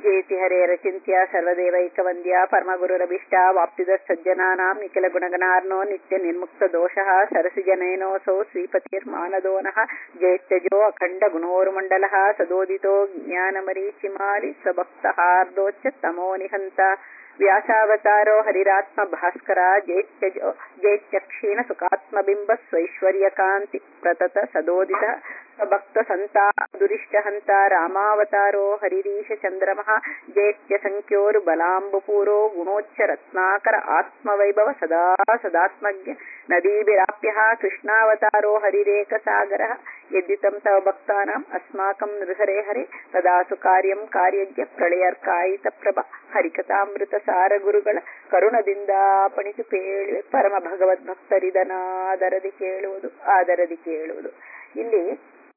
ಜೇತಿ ಹರೇರಚಿಂತ್ಯ ಸರ್ವದೇವೈಕವಂದ್ಯ ಪರಮಗುರುರಭಿಷ್ಟ ವಾಪ್ತಿದ ಸಜ್ಜನಾನಾಂ ನಿಖಿಲ ಗುಣಗಣಾರ್ನೋ ನಿತ್ಯ ನಿರ್ಮುಕ್ತ ದೋಷಃ ಸರಸಿಜನಯನೋऽಸೌ ಶ್ರೀಪತಿರ್ಮಾನದೋನಃ ಜೇತ್ಯಜೋ ಅಖಂಡ ಗುಣೋರ್ಮಂಡಲಃ ಸದೋದಿತೋ ಜ್ಞಾನಮರೀಚಿಮಾಲಿ ಸ್ವಭಕ್ತಹಾರ್ದೋಚ್ಚ ತಮೋ ನಿಹಂತ ವ್ಯಾಸಾವತಾರೋ ಹರಿರಾತ್ಮ ಭಾಸ್ಕರ ಜೇತ್ಯಜೋ ಜೇತ್ಯಕ್ಷೀಣ ಸುಖಾತ್ಮಬಿಂಬ ಸ್ವೈಶ್ವರ್ಯಕಾಂತಿ ಪ್ರತತ ಸದೋದಿತ ಭಕ್ತ ಸಂತ ದುರಿಷ್ಟ ಹಂತ ರಾಮಾವತಾರೋ ಹರಿರೀಶ ಚಂದ್ರಮಃ ಜೇತ್ಯ ಸಂಖ್ಯೋರು ಬಲಾಂಬುಪೂರೋ ಗುಣೋಚ್ಚ ರತ್ನಾಕರ ಆತ್ಮವೈಭವ ಸದಾ ಸದಾತ್ಮಜ್ಞ ನದೀಭಿರಾಪ್ಯ ಕೃಷ್ಣಾವತಾರೋ ಹರಿರೇಕ ಸಾಗರ ಯದ್ದಿತಂ ತವ ಭಕ್ತಾನಾಂ ಅಸ್ಮಾಕಂ ನೃಹರೇ ಹರಿ ತದಾಸು ಕಾರ್ಯಂ ಕಾರ್ಯಜ್ಞ ಪ್ರಳಯರ್ಕಾಯಿತ ಪ್ರಭ ಹರಿಕಥಾಮೃತ ಸಾರ ಗುರುಗಳ ಕರುಣದಿಂದ ಪಣಿತು ಪೇಳುವೆ ಪರಮ ಭಗವದ್ಭಕ್ತರಿದನಾದರದಿ ಕೇಳುವುದು ಆದರದಿ ಕೇಳುವುದು ಇಲ್ಲಿ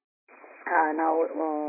ನಾವು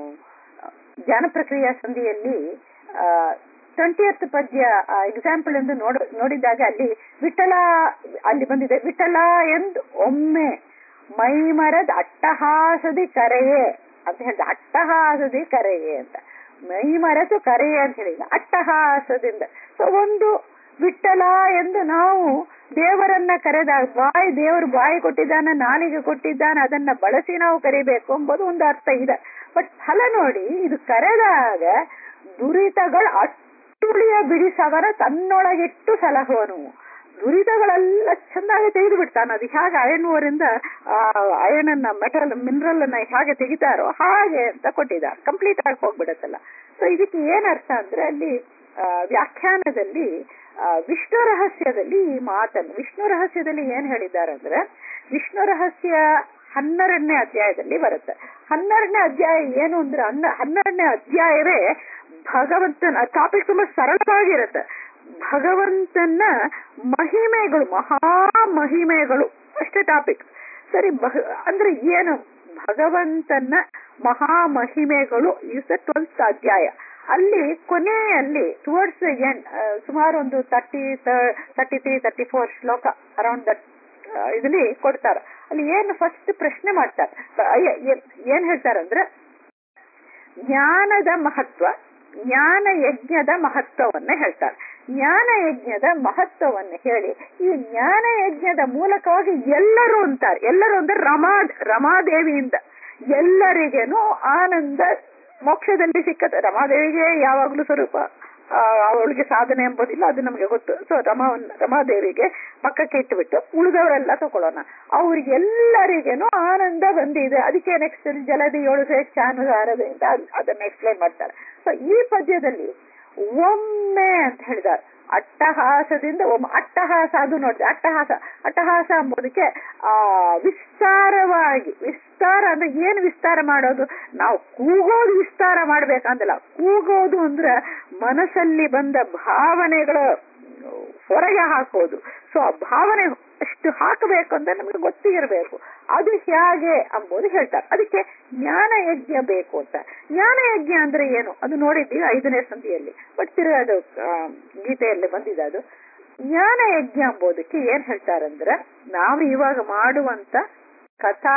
ಜ್ಞಾನ ಪ್ರಕ್ರಿಯಾ ಸಂಧಿಯಲ್ಲಿ ಟ್ವೆಂಟಿಯತ್ ಪದ್ಯ ಎಕ್ಸಾಂಪಲ್ ಎಂದು ನೋಡ ನೋಡಿದಾಗ ಅಲ್ಲಿ ವಿಠಲ ಅಲ್ಲಿ ಬಂದಿದೆ ವಿಠಲ ಎಂದು ಒಮ್ಮೆ ಮೈಮರದ ಅಟ್ಟಹಾಸದಿ ಕರೆಯೇ ಅಂತ ಹೇಳಿದ ಅಟ್ಟಹಾಸದಿ ಕರೆಯೇ ಅಂತ ಮೈ ಮರೆತು ಕರೆಯೇ ಅಂತ ಹೇಳಿದ ಅಟ್ಟಹಾಸದಿಂದ ಸೊ ಒಂದು ವಿಠಲ ಎಂದು ನಾವು ದೇವರನ್ನ ಕರೆದಾಗ ಬಾಯಿ ದೇವರು ಬಾಯಿ ಕೊಟ್ಟಿದ್ದಾನೆ ನಾಲಿಗೆ ಕೊಟ್ಟಿದ್ದಾನೆ ಅದನ್ನ ಬಳಸಿ ನಾವು ಕರಿಬೇಕು ಎಂಬುದು ಒಂದು ಅರ್ಥ ಇದೆ ಬಟ್ ಫಲ ನೋಡಿ ಇದು ಕರೆದಾಗ ದುರಿತಗಳು ಅಟ್ಟುಳಿಯ ಬಿಡಿಸವರ ತನ್ನೊಳಗಿಟ್ಟು ಸಲಹುವನು ದುರಿತಗಳೆಲ್ಲ ಚೆನ್ನಾಗಿ ತೆಗೆದು ಬಿಡ್ತಾನೆ ಅದು ಹೇಗೆ ಅಯನ್ವರಿಂದ ಅಯನನ್ನ ಮೆಟಲ್ ಮಿನರಲ್ ಅನ್ನ ಹೇಗೆ ತೆಗಿತಾರೋ ಹಾಗೆ ಅಂತ ಕೊಟ್ಟಿದ್ದಾರೆ ಕಂಪ್ಲೀಟ್ ಆಗಿ ಹೋಗ್ಬಿಡತ್ತಲ್ಲ ಸೊ ಇದಕ್ಕೆ ಏನ್ ಅರ್ಥ ಅಂದ್ರೆ ಅಲ್ಲಿ ವ್ಯಾಖ್ಯಾನದಲ್ಲಿ ವಿಷ್ಣು ರಹಸ್ಯದಲ್ಲಿ ಈ ಮಾತನ್ನು ವಿಷ್ಣು ರಹಸ್ಯದಲ್ಲಿ ಏನ್ ಹೇಳಿದ್ದಾರೆ ಅಂದ್ರೆ ವಿಷ್ಣು ರಹಸ್ಯ ಹನ್ನೆರಡನೇ ಅಧ್ಯಾಯದಲ್ಲಿ ಬರುತ್ತೆ ಹನ್ನೆರಡನೇ ಅಧ್ಯಾಯ ಏನು ಅಂದ್ರೆ ಹನ್ನ ಹನ್ನೆರಡನೇ ಅಧ್ಯಾಯವೇ ಭಗವಂತನ ಟಾಪಿಕ್ ತುಂಬಾ ಸರಳವಾಗಿರುತ್ತೆ ಭಗವಂತನ ಮಹಿಮೆಗಳು ಮಹಾ ಮಹಿಮೆಗಳು ಅಷ್ಟೇ ಟಾಪಿಕ್ ಸರಿ ಅಂದ್ರೆ ಏನು ಭಗವಂತನ ಮಹಾ ಮಹಿಮೆಗಳು ಇಸ್ ದ ಟ್ವೆಲ್ತ್ ಅಧ್ಯಾಯ ಅಲ್ಲಿ ಕೊನೆಯಲ್ಲಿ ಟುವರ್ಡ್ಸ್ ದ ಎಂಡ್ ಸುಮಾರು ಒಂದು thirty thirty three thirty four ಶ್ಲೋಕ ಅರೌಂಡ್ ದಟ್ ಇದರಲ್ಲಿ ಕೊಡ್ತಾರೆ ಅಲ್ಲಿ ಏನು ಫಸ್ಟ್ ಪ್ರಶ್ನೆ ಮಾಡ್ತಾರೆ ಏನ್ ಹೇಳ್ತಾರಂದ್ರೆ ಜ್ಞಾನದ ಮಹತ್ವ ಜ್ಞಾನ ಯಜ್ಞದ ಮಹತ್ವವನ್ನ ಹೇಳ್ತಾರೆ ಜ್ಞಾನ ಯಜ್ಞದ ಮಹತ್ವವನ್ನು ಹೇಳಿ ಈ ಜ್ಞಾನ ಯಜ್ಞದ ಮೂಲಕವಾಗಿ ಎಲ್ಲರೂ ಅಂತಾರೆ ಎಲ್ಲರೂ ಅಂದ್ರೆ ರಮಾ ರಮಾದೇವಿಯಿಂದ ಎಲ್ಲರಿಗೇನು ಆನಂದ ಮೋಕ್ಷದಲ್ಲಿ ಸಿಕ್ಕತ್ತೆ ರಮಾದೇವಿಗೆ ಯಾವಾಗ್ಲೂ ಸ್ವರೂಪ ಅವಳಿಗೆ ಸಾಧನೆ ಎಂಬುದಿಲ್ಲ ಅದು ನಮಗೆ ಗೊತ್ತು ಸೊ ರಮಾವನ್ನ ರಮಾದೇವಿಗೆ ಪಕ್ಕಕ್ಕೆ ಇಟ್ಟುಬಿಟ್ಟು ಉಳಿದವರೆಲ್ಲ ತಗೊಳ್ಳೋಣ ಅವ್ರಿಗೆಲ್ಲರಿಗೇನು ಆನಂದ ಬಂದಿದೆ ಅದಕ್ಕೆ ನೆಕ್ಸ್ಟ್ ಜಲದಿ ಏಳು ಚಾನುಸಾರದೆ ಅಂತ ಅದನ್ನ ಎಕ್ಸ್ಪ್ಲೈನ್ ಮಾಡ್ತಾರೆ ಸೊ ಈ ಪದ್ಯದಲ್ಲಿ ಒಮ್ಮೆ ಅಂತ ಹೇಳಿದ್ದಾರೆ ಅಟ್ಟಹಾಸದಿಂದ ಒಮ್ಮೆ ಅಟ್ಟಹಾಸ ಅದು ನೋಡಿದೆ ಅಟ್ಟಹಾಸ ಅಟ್ಟಹಾಸ ಎಂಬುದಕ್ಕೆ ಆ ವಿಸ್ತಾರವಾಗಿ ವಿಸ್ತಾರ ಅಂದ್ರೆ ಏನು ವಿಸ್ತಾರ ಮಾಡೋದು ನಾವು ಕೂಗೋದು ವಿಸ್ತಾರ ಮಾಡ್ಬೇಕಂತಲ್ಲ ಕೂಗೋದು ಅಂದ್ರೆ ಮನಸ್ಸಲ್ಲಿ ಬಂದ ಭಾವನೆಗಳ ಹೊರಗೆ ಹಾಕೋದು ಸೊ ಆ ಭಾವನೆ ಎಷ್ಟು ಹಾಕಬೇಕು ಅಂತ ನಮ್ಗೆ ಗೊತ್ತಿರಬೇಕು ಅದು ಹೇಗೆ ಅಂಬುದು ಹೇಳ್ತಾರೆ ಅದಕ್ಕೆ ಜ್ಞಾನ ಯಜ್ಞ ಬೇಕು ಅಂತ ಜ್ಞಾನ ಯಜ್ಞ ಅಂದ್ರೆ ಏನು ಅದು ನೋಡಿದ್ದೀವಿ ಐದನೇ ಸಂಧಿಯಲ್ಲಿ ಬಟ್ ತಿರುಗ ಅದು ಗೀತೆಯಲ್ಲಿ ಬಂದಿದೆ ಅದು ಜ್ಞಾನ ಯಜ್ಞ ಎಂಬುದಕ್ಕೆ ಏನ್ ಹೇಳ್ತಾರಂದ್ರೆ ನಾವು ಇವಾಗ ಮಾಡುವಂತ ಕಥಾ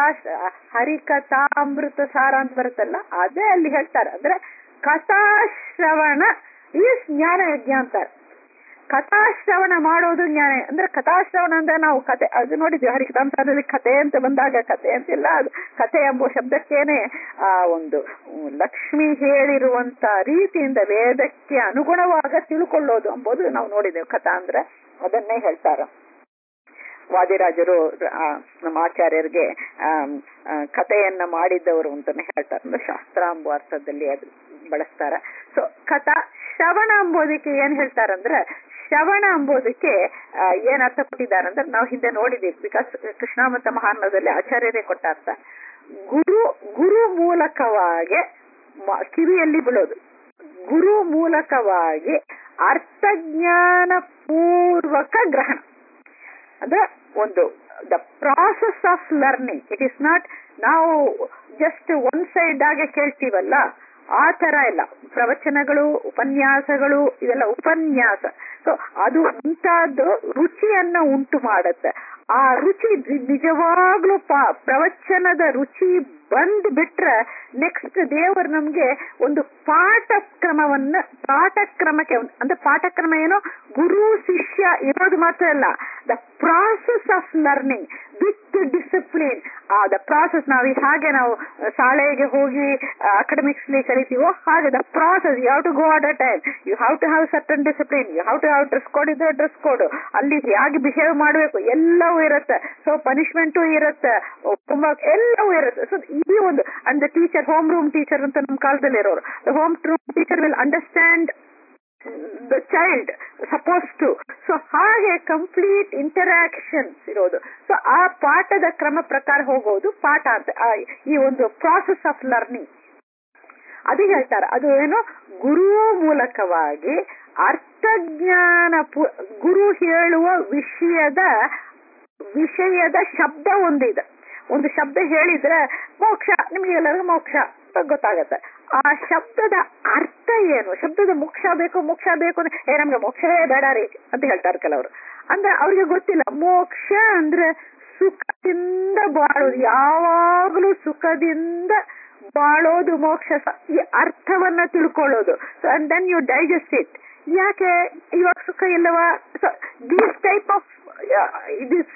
ಹರಿಕಥಾಮೃತ ಸಾರ ಅಂತ ಬರುತ್ತಲ್ಲ ಅದೇ ಅಲ್ಲಿ ಹೇಳ್ತಾರೆ ಅಂದ್ರೆ ಕಥಾಶ್ರವಣ ಈಸ್ ಜ್ಞಾನ ಯಜ್ಞ ಅಂತಾರೆ ಕಥಾಶ್ರವಣ ಮಾಡೋದು ಜ್ಞಾನ ಅಂದ್ರೆ ಕಥಾಶ್ರವಣ ಅಂದ್ರೆ ನಾವು ಕತೆ ಅದು ನೋಡಿದ್ವಿ ಹರಿಕಥಾಂತದಲ್ಲಿ ಕತೆ ಅಂತ ಬಂದಾಗ ಕತೆ ಅಂತಿಲ್ಲ ಅದು ಕತೆ ಎಂಬ ಶಬ್ದಕ್ಕೇನೆ ಆ ಒಂದು ಲಕ್ಷ್ಮಿ ಹೇಳಿರುವಂತ ರೀತಿಯಿಂದ ವೇದಕ್ಕೆ ಅನುಗುಣವಾಗ ತಿಳ್ಕೊಳ್ಳೋದು ಎಂಬುದು ನಾವು ನೋಡಿದ್ದೇವೆ ಕಥಾ ಅಂದ್ರೆ ಅದನ್ನೇ ಹೇಳ್ತಾರ ವಾದಿರಾಜರು ನಮ್ಮ ಆಚಾರ್ಯರಿಗೆ ಕಥೆಯನ್ನ ಮಾಡಿದ್ದವರು ಅಂತಾನೆ ಹೇಳ್ತಾರೆ ಅಂದ್ರೆ ಶಾಸ್ತ್ರ ಎಂಬ ಅರ್ಥದಲ್ಲಿ ಅದು ಬಳಸ್ತಾರ ಸೊ ಕಥಾ ಶ್ರವಣ ಎಂಬುದಕ್ಕೆ ಏನ್ ಹೇಳ್ತಾರಂದ್ರೆ ಶ್ರವಣ ಎಂಬುದಕ್ಕೆ ಏನ್ ಅರ್ಥ ಕೊಟ್ಟಿದ್ದಾರೆ ಅಂದ್ರೆ ನಾವು ಹಿಂದೆ ನೋಡಿದೀವಿ ಬಿಕಾಸ್ ಕೃಷ್ಣಾಮತ ಮಹಾರ್ಣದಲ್ಲಿ ಆಚಾರ್ಯರೇ ಕೊಟ್ಟ ಅರ್ಥ ಗುರು ಗುರು ಮೂಲಕವಾಗಿ ಕಿವಿಯಲ್ಲಿ ಬೀಳೋದು ಗುರು ಮೂಲಕವಾಗಿ ಅರ್ಥಜ್ಞಾನ ಪೂರ್ವಕ ಗ್ರಹಣ ಅಂದ್ರೆ ಒಂದು the process of learning it is not ನಾವು ಜಸ್ಟ್ ಒನ್ ಸೈಡ್ ಆಗಿ ಕೇಳ್ತೀವಲ್ಲ ಆ ತರ ಇಲ್ಲ ಪ್ರವಚನಗಳು ಉಪನ್ಯಾಸಗಳು ಇದೆಲ್ಲ ಉಪನ್ಯಾಸ ಸೊ ಅದು ಮುಂತಾದ ರುಚಿಯನ್ನ ಉಂಟು ಮಾಡುತ್ತೆ ಆ ರುಚಿ ನಿ- ನಿಜವಾಗ್ಲೂ ಪ- ಪ್ರವಚನದ ರುಚಿ ಬಂದ್ ಬಿಟ್ರೆ ನೆಕ್ಸ್ಟ್ ದೇವರು ನಮ್ಗೆ ಒಂದು ಪಾಠಕ್ರಮವನ್ನ ಪಾಠಕ್ರಮಕ್ಕೆ ಒಂದು- ಅಂದ್ರೆ ಪಾಠಕ್ರಮ ಏನು ಗುರು ಶಿಷ್ಯ ಇರೋದು ಮಾತ್ರ ಅಲ್ಲ the process of learning with discipline ಆ ದ ಪ್ರಾಸೆಸ್ ನಾವು ಈ ಹಾಗೆ ನಾವು ಶಾಲೆಗೆ ಹೋಗಿ ಅಕಾಡೆಮಿಕ್ಸ್ ಕರಿತೀವೋ ಹಾಗೆ the process you have to go at a time you have to have certain discipline you have to have dress code ಇದ್ರೆ ಡ್ರೆಸ್ ಕೋಡ್ ಅಲ್ಲಿ ಹೇಗೆ ಬಿಹೇವ್ ಮಾಡಬೇಕು ಎಲ್ಲವೂ ಇರುತ್ತೆ ಸೊ ಪನಿಷ್ಮೆಂಟು ಇರುತ್ತೆ ತುಂಬಾ ಎಲ್ಲವೂ ಇರುತ್ತೆ ಸೊ ಈ ಒಂದು and the teacher home room teacher ಅಂತ ನಮ್ಮ ಕಾಲದಲ್ಲಿ ಇರೋರು the home room teacher will understand the child suppose to so ಹಾಗೆ ಕಂಪ್ಲೀಟ್ ಇಂಟರಾಕ್ಷನ್ಸ್ ಇರೋದು ಸೊ ಆ ಪಾಠದ ಕ್ರಮ ಪ್ರಕಾರ ಹೋಗೋದು ಪಾಠ ಅಂತ ಆ, ಈ ಒಂದು ಪ್ರಾಸೆಸ್ ಆಫ್ ಲರ್ನಿಂಗ್ ಅದು ಹೇಳ್ತಾರೆ ಅದು ಏನು ಗುರು ಮೂಲಕವಾಗಿ ಅರ್ಥಜ್ಞಾನ ಪು- ಗುರು ಹೇಳುವ ವಿಷಯದ ವಿಷಯದ ಶಬ್ದ ಒಂದಿದೆ ಒಂದು ಶಬ್ದ ಹೇಳಿದ್ರೆ ಮೋಕ್ಷ ನಿಮ್ಗೆ ಎಲ್ಲರಿಗೂ ಮೋಕ್ಷ ಅಂತ ಗೊತ್ತಾಗತ್ತೆ ಆ ಶಬ್ದದ ಅರ್ಥ ಏನು ಶಬ್ದದ ಮೋಕ್ಷ ಬೇಕು ಮೋಕ್ಷ ಬೇಕು ಅಂದ್ರೆ ಏ ನಮ್ಗೆ ಮೋಕ್ಷವೇ ಬೇಡ ರೀ ಅಂತ ಹೇಳ್ತಾರೆ ಕೆಲವರು ಅಂದ್ರೆ ಅವ್ರಿಗೆ ಗೊತ್ತಿಲ್ಲ ಮೋಕ್ಷ ಅಂದ್ರೆ ಸುಖದಿಂದ ಬಾಳೋದು ಯಾವಾಗಲೂ ಸುಖದಿಂದ ಬಾಳೋದು ಮೋಕ್ಷ ಸ- ಈ ಅರ್ಥವನ್ನ ತಿಳ್ಕೊಳ್ಳೋದು so and then you digest it ಯಾಕೆ ಇವಾಗ ಸುಖ ಇಲ್ಲವಾ ದೀಸ್ ಟೈಪ್ ಆಫ್ ದಿಸ್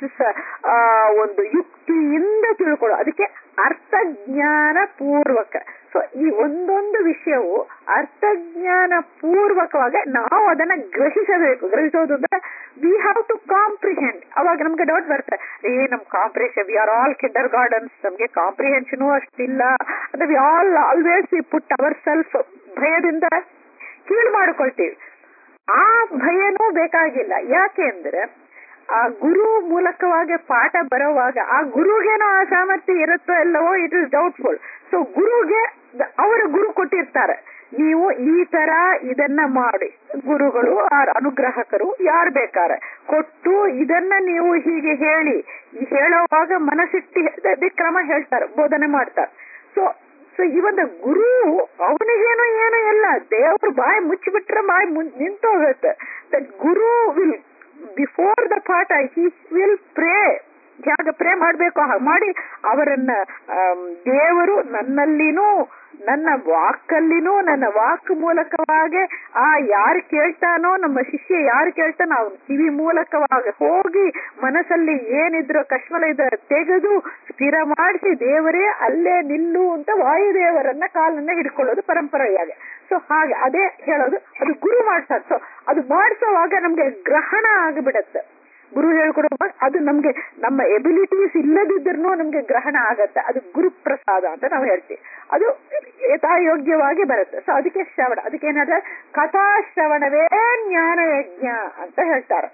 ಒಂದು ಯುಕ್ತಿಯಿಂದ ತಿಳ್ಕೊಳ್ಳೋ ಅದಕ್ಕೆ ಅರ್ಥಜ್ಞಾನ ಪೂರ್ವಕ ಸೊ ಈ ಒಂದೊಂದು ವಿಷಯವು ಅರ್ಥಜ್ಞಾನ ಪೂರ್ವಕವಾಗಿ ನಾವು ಅದನ್ನ ಗ್ರಹಿಸಬೇಕು ಗ್ರಹಿಸೋದು ಅಂದ್ರೆ ವಿ ಹ್ಯಾವ್ ಟು ಕಾಂಪ್ರಿಹೆಂಡ್ ಅವಾಗ ನಮ್ಗೆ ಡೌಟ್ ಬರುತ್ತೆ ಏ ನಮ್ comprehension we are all kindergartens ನಮ್ಗೆ ಕಾಂಪ್ರಿಹೆನ್ಷನ್ ಅಷ್ಟಿಲ್ಲ ಅಂದ್ರೆ we all always we put our self ಭಯದಿಂದ ಕೀಳು ಮಾಡ್ಕೊಳ್ತೀವಿ ಆ ಭಯನೂ ಬೇಕಾಗಿಲ್ಲ ಯಾಕೆ ಅಂದ್ರೆ ಆ ಗುರು ಮೂಲಕವಾಗಿ ಪಾಠ ಬರೋವಾಗ ಆ ಗುರುಗೇನೋ ಆ ಸಾಮರ್ಥ್ಯ ಇರುತ್ತೋ ಇಲ್ಲವೋ ಇಟ್ ಇಸ್ ಡೌಟ್ಫುಲ್ ಸೊ ಗುರುಗೆ ದ- ಅವರ ಗುರು ಕೊಟ್ಟಿರ್ತಾರೆ ನೀವು ಈ ತರ ಇದನ್ನ ಮಾಡಿ ಗುರುಗಳು ಆ ಅನುಗ್ರಹಕರು ಯಾರು ಬೇಕಾರೆ ಕೊಟ್ಟು ಇದನ್ನ ನೀವು ಹೀಗೆ ಹೇಳಿ ಈ ಹೇಳೋವಾಗ ಮನಸ್ಸಿಟ್ಟು ಅದೇ ಕ್ರಮ ಹೇಳ್ತಾರೆ ಬೋಧನೆ ಮಾಡ್ತಾರೆ ಸೊ ಸೊ ಇವನ ಗುರು ಅವನಿಗೇನು ಏನು ಇಲ್ಲ ದೇವರು ಬಾಯಿ ಮುಚ್ಚಿಬಿಟ್ರೆ ಬಾಯಿ ನಿಂತೋಗುತ್ತೆ ದಟ್ ಗುರು ವಿಲ್ ಬಿಫೋರ್ ದ ಪಾಠ ಹಿ ವಿಲ್ ಪ್ರೇ ಹೇಗೆ ಪ್ರೇ ಮಾಡ್ಬೇಕು ಹಾಗೆ ಮಾಡಿ ಅವರನ್ನ ಆಮ್, ದೇವರು ನನ್ನಲ್ಲಿನೂ ನನ್ನ ವಾಕಲ್ಲಿನೂ ನನ್ನ ವಾಕ್ ಮೂಲಕವಾಗಿ ಆ ಯಾರು ಕೇಳ್ತಾನೋ ನಮ್ಮ ಶಿಷ್ಯ ಯಾರು ಕೇಳ್ತಾನೋ ಅವನು ಕಿವಿ ಮೂಲಕವಾಗಿ ಹೋಗಿ ಮನಸ್ಸಲ್ಲಿ ಏನಿದ್ರು ಕಶ್ಮಲ ಇದ ತೆಗೆದು ಸ್ಥಿರ ಮಾಡಿಸಿ ದೇವರೇ ಅಲ್ಲೇ ನಿಲ್ಲು ಅಂತ ವಾಯುದೇವರನ್ನ ಕಾಲನ್ನ ಹಿಡ್ಕೊಳ್ಳೋದು ಪರಂಪರೆಯಾಗಿ ಸೊ ಹಾಗೆ ಅದೇ ಹೇಳೋದು ಅದು ಗುರು ಮಾಡ್ತಾರೆ ಸೊ ಅದು ಮಾಡಿಸೋವಾಗ ನಮ್ಗೆ ಗ್ರಹಣ ಆಗಿಬಿಡತ್ತೆ ಗುರು ಹೇಳ್ಕೊಡುವಾಗ ಅದು ನಮ್ಗೆ ನಮ್ಮ ಎಬಿಲಿಟೀಸ್ ಇಲ್ಲದಿದ್ರೂ ನಮ್ಗೆ ಗ್ರಹಣ ಆಗತ್ತೆ ಅದು ಗುರುಪ್ರಸಾದ ಅಂತ ನಾವು ಹೇಳ್ತೀವಿ ಅದು ಯಥಾಯೋಗ್ಯವಾಗಿ ಬರುತ್ತೆ ಸೊ ಅದಕ್ಕೆ ಶ್ರವಣ ಅದಕ್ಕೆ ಏನಾದ್ರೆ ಕಥಾಶ್ರವಣವೇ ಜ್ಞಾನ ಯಜ್ಞ ಅಂತ ಹೇಳ್ತಾರೆ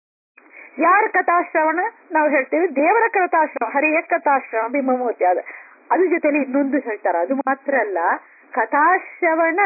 ಯಾರ ಕಥಾಶ್ರವಣ ನಾವು ಹೇಳ್ತೀವಿ ದೇವರ ಕಥಾಶ್ರವ ಹರಿಯ ಕಥಾಶ್ರವ ಬಿಂಬಮೂರ್ತಿ ಅದ ಅದ್ರ ಜೊತೆಲಿ ಇನ್ನೊಂದು ಹೇಳ್ತಾರೆ ಅದು ಮಾತ್ರ ಅಲ್ಲ ಕಥಾಶ್ರವಣ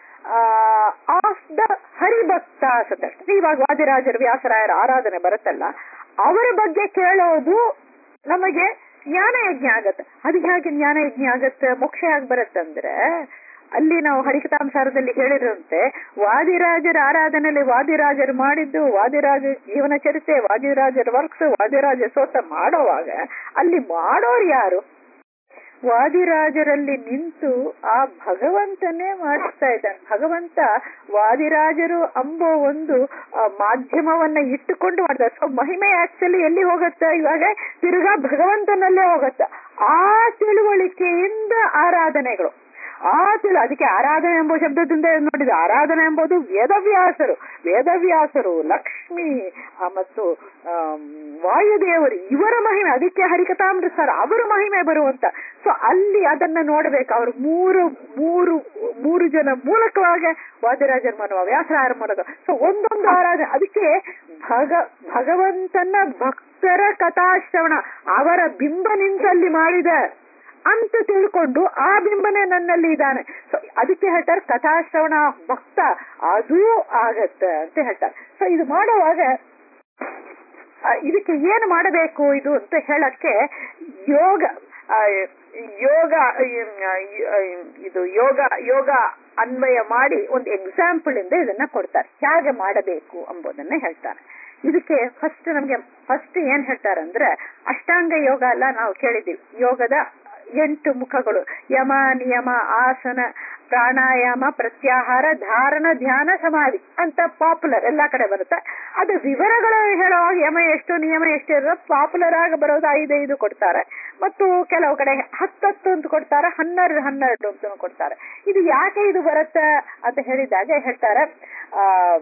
ಆಫ್ ದ ಹರಿಭಕ್ತ ಅಂತ ಇವಾಗ ವಾದಿರಾಜರ ವ್ಯಾಸರಾಯರ ಆರಾಧನೆ ಬರುತ್ತಲ್ಲ ಅವರ ಬಗ್ಗೆ ಕೇಳೋದು ನಮಗೆ ಜ್ಞಾನ ಯಜ್ಞ ಆಗತ್ತೆ ಅದು ಹೇಗೆ ಜ್ಞಾನ ಯಜ್ಞ ಆಗತ್ತೆ ಮೋಕ್ಷ ಹೇಗೆ ಬರುತ್ತಂದ್ರೆ ಅಲ್ಲಿ ನಾವು ಹರಿಕತಾಂಸಾರದಲ್ಲಿ ಹೇಳಿರಂತೆ ವಾದಿರಾಜರ ಆರಾಧನೆಯಲ್ಲಿ ವಾದಿರಾಜರು ಮಾಡಿದ್ದು ವಾದಿರಾಜ ಜೀವನ ಚರಿತ್ರೆ ವಾದಿರಾಜರ ವರ್ಕ್ಸ್ ವಾದಿರಾಜ ಸೋತ ಮಾಡೋವಾಗ ಅಲ್ಲಿ ಮಾಡೋರು ಯಾರು ವಾದಿರಾಜರಲ್ಲಿ ನಿಂತು ಆ ಭಗವಂತನೇ ಮಾಡಿಸ್ತಾ ಇದ್ದಾನೆ ಭಗವಂತ ವಾದಿರಾಜರು ಅಂಬೋ ಒಂದು ಆ, ಮಾಧ್ಯಮವನ್ನ ಇಟ್ಟುಕೊಂಡು ಮಾಡ್ತಾರೆ ಸೊ ಮಹಿಮೆ ಆಕ್ಚುಲಿ ಎಲ್ಲಿ ಹೋಗತ್ತ ಇವಾಗ ತಿರುಗಾ ಭಗವಂತನಲ್ಲೇ ಹೋಗತ್ತ ಆ ತಿಳುವಳಿಕೆಯಿಂದ ಆರಾಧನೆಗಳು ಆ ತಿಳು ಅದಕ್ಕೆ ಆರಾಧನೆ ಎಂಬ ಶಬ್ದದಿಂದ ನೋಡಿದ ಆರಾಧನೆ ಎಂಬುದು ವೇದವ್ಯಾಸರು ವೇದವ್ಯಾಸರು ಲಕ್ಷ್ಮಿ ಆ, ಮತ್ತು ಆಮ್, ವಾಯುದೇವರು ಇವರ ಮಹಿಮೆ ಅದಕ್ಕೆ ಹರಿಕಥಾಮೃತ ಸರ್ ಅವರ ಮಹಿಮೆ ಬರುವಂತ ಸೊ ಅಲ್ಲಿ ಅದನ್ನ ನೋಡ್ಬೇಕು ಅವರು ಮೂರು ಮೂರು ಮೂರು ಜನ ಮೂಲಕವಾಗಿ ವಾದ್ಯರಾಜರ ಮನವ ವ್ಯಾಸರಾಯರ ಮನದ ಸೊ ಒಂದೊಂದು ಆರಾಧನೆ ಅದಕ್ಕೆ ಭಗ ಭಗವಂತನ ಭಕ್ತರ ಕಥಾಶ್ರವಣ ಅವರ ಬಿಂಬ ನಿಂತಲ್ಲಿ ಮಾಡಿದ ಅಂತ ತಿಳ್ಕೊಂಡು ಆ ಬಿಂಬನೆ ನನ್ನಲ್ಲಿ ಇದ್ದಾನೆ ಸೊ ಅದಕ್ಕೆ ಹೇಳ್ತಾರೆ ಕಥಾಶ್ರವಣ ಭಕ್ತ ಅದೂ ಆಗತ್ತೆ ಅಂತ ಹೇಳ್ತಾರೆ ಸೊ ಇದು ಮಾಡುವಾಗ ಆ, ಇದಕ್ಕೆ ಏನು ಮಾಡಬೇಕು ಇದು ಅಂತ ಹೇಳಕ್ಕೆ ಯೋಗ ಆ, ಯೋಗ ಆ, ಇದು ಯೋಗ ಯೋಗ ಅನ್ವಯ ಮಾಡಿ ಒಂದು ಎಕ್ಸಾಂಪಲ್ ಇಂದ ಇದನ್ನ ಕೊಡ್ತಾರೆ ಹೇಗೆ ಮಾಡಬೇಕು ಎಂಬುದನ್ನ ಹೇಳ್ತಾರೆ ಇದಕ್ಕೆ ಫಸ್ಟ್ ನಮ್ಗೆ ಫಸ್ಟ್ ಏನ್ ಹೇಳ್ತಾರಂದ್ರೆ ಅಷ್ಟಾಂಗ ಯೋಗ ಎಲ್ಲ ನಾವು ಕೇಳಿದ್ದೀವಿ ಯೋಗದ ಎಂಟು ಮುಖಗಳು ಯಮ ನಿಯಮ ಆಸನ ಪ್ರಾಣಾಯಾಮ ಪ್ರತ್ಯಾಹಾರ ಧಾರಣ ಧ್ಯಾನ ಸಮಾಧಿ ಅಂತ ಪಾಪ್ಯುಲರ್ ಎಲ್ಲಾ ಕಡೆ ಬರುತ್ತೆ ಅದು ವಿವರಗಳು ಹೇಳುವಾಗ ಯಮ ಎಷ್ಟು ನಿಯಮ ಎಷ್ಟು ಇರೋ ಪಾಪ್ಯುಲರ್ ಆಗಿ ಬರೋದು ಐದೈದು ಕೊಡ್ತಾರೆ ಮತ್ತು ಕೆಲವು ಕಡೆ ಹತ್ತತ್ತು ಅಂತ ಕೊಡ್ತಾರೆ ಹನ್ನೆರಡು ಹನ್ನೆರಡು ಅಂತ ಕೊಡ್ತಾರೆ ಇದು ಯಾಕೆ ಇದು ಬರುತ್ತೆ ಅಂತ ಹೇಳಿದಾಗ ಹೇಳ್ತಾರೆ ಆ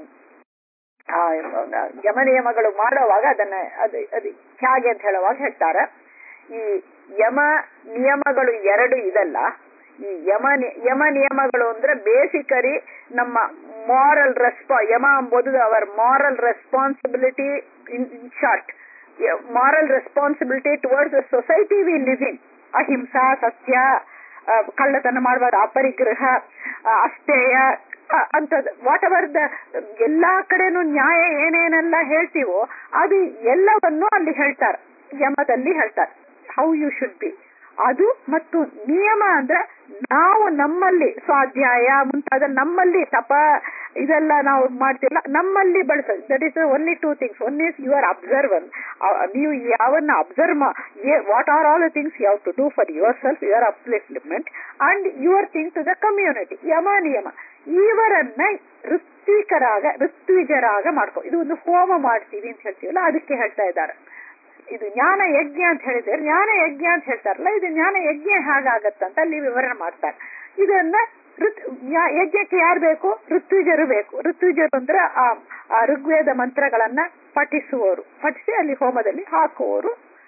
ಆ ಯಮ ನಿಯಮಗಳು ಮಾಡುವಾಗ ಅದನ್ನ ಅದು ಅದು ಹೇಗೆ ಅಂತ ಹೇಳುವಾಗ ಹೇಳ್ತಾರೆ ಈ ಯಮ ನಿಯಮಗಳು ಎರಡು ಇದಲ್ಲ ಈ ಯಮ ಯಮ ನಿಯಮಗಳು ಅಂದ್ರೆ ಬೇಸಿಕಲಿ ನಮ್ಮ ಮಾರಲ್ ರೆಸ್ಪಾ ಯಮ ಎಂಬುದು our moral responsibility in short moral responsibility towards the society we live in ಅಹಿಂಸಾ ಸತ್ಯ ಕಳ್ಳತನ ಮಾಡಬಾರ್ದು ಅಪರಿಗ್ರಹ ಅಷ್ಟೇಯ ಅಂತದ್ ವಾಟ್ ಎವರ್ ದ ಎಲ್ಲಾ ಕಡೆನೂ ನ್ಯಾಯ ಏನೇನೆಲ್ಲ ಹೇಳ್ತೀವೋ ಅದು ಎಲ್ಲವನ್ನು ಅಲ್ಲಿ ಹೇಳ್ತಾರೆ ಯಮದಲ್ಲಿ ಹೇಳ್ತಾರೆ ಹೌ ಯು ಶುಡ್ ಬಿ ಅದು ಮತ್ತು ನಿಯಮ ಅಂದ್ರೆ ನಾವು ನಮ್ಮಲ್ಲಿ ಸ್ವಾಧ್ಯಾಯ ಮುಂತಾದ ನಮ್ಮಲ್ಲಿ ತಪ ಇದೆಲ್ಲ ನಾವು ಮಾಡ್ತಿಲ್ಲ ನಮ್ಮಲ್ಲಿ ಬಳಸೋದು that is only two things one is your observation ನೀವು ಯಾವನ್ನ observe what are all the things you have to do for yourself your upliftment and your thing to the community ಯಮ ನಿಯಮ ಇವರನ್ನ ಋತ್ವಿಕರಾಗ ಋತ್ವಿಜರಾಗ ಮಾಡ್ಕೊ ಇದು ಒಂದು ಹೋಮ ಮಾಡ್ತೀವಿ ಅಂತ ಹೇಳ್ತೀವಲ್ಲ ಅದಕ್ಕೆ ಹೇಳ್ತಾ ಇದ್ದಾರೆ ಇದು ಜ್ಞಾನ ಯಜ್ಞ ಅಂತ ಹೇಳಿದ್ರೆ ಜ್ಞಾನ ಯಜ್ಞ ಅಂತ ಹೇಳ್ತಾರಲ್ಲ ಇದು ಜ್ಞಾನ ಯಜ್ಞ ಹೇಗಾಗತ್ತಂತ ಅಲ್ಲಿ ವಿವರಣೆ ಮಾಡ್ತಾರೆ ಇದನ್ನ ಋತ್ ಯಜ್ಞಕ್ಕೆ ಯಾರು ಬೇಕು ಋತ್ವಿಜರು ಬೇಕು ಋತ್ವಿಜರು ಅಂದ್ರೆ ಆ ಋಗ್ವೇದ ಮಂತ್ರಗಳನ್ನ ಪಠಿಸುವವರು ಪಠಿಸಿ ಅಲ್ಲಿ ಹೋಮದಲ್ಲಿ ಹಾಕುವವರು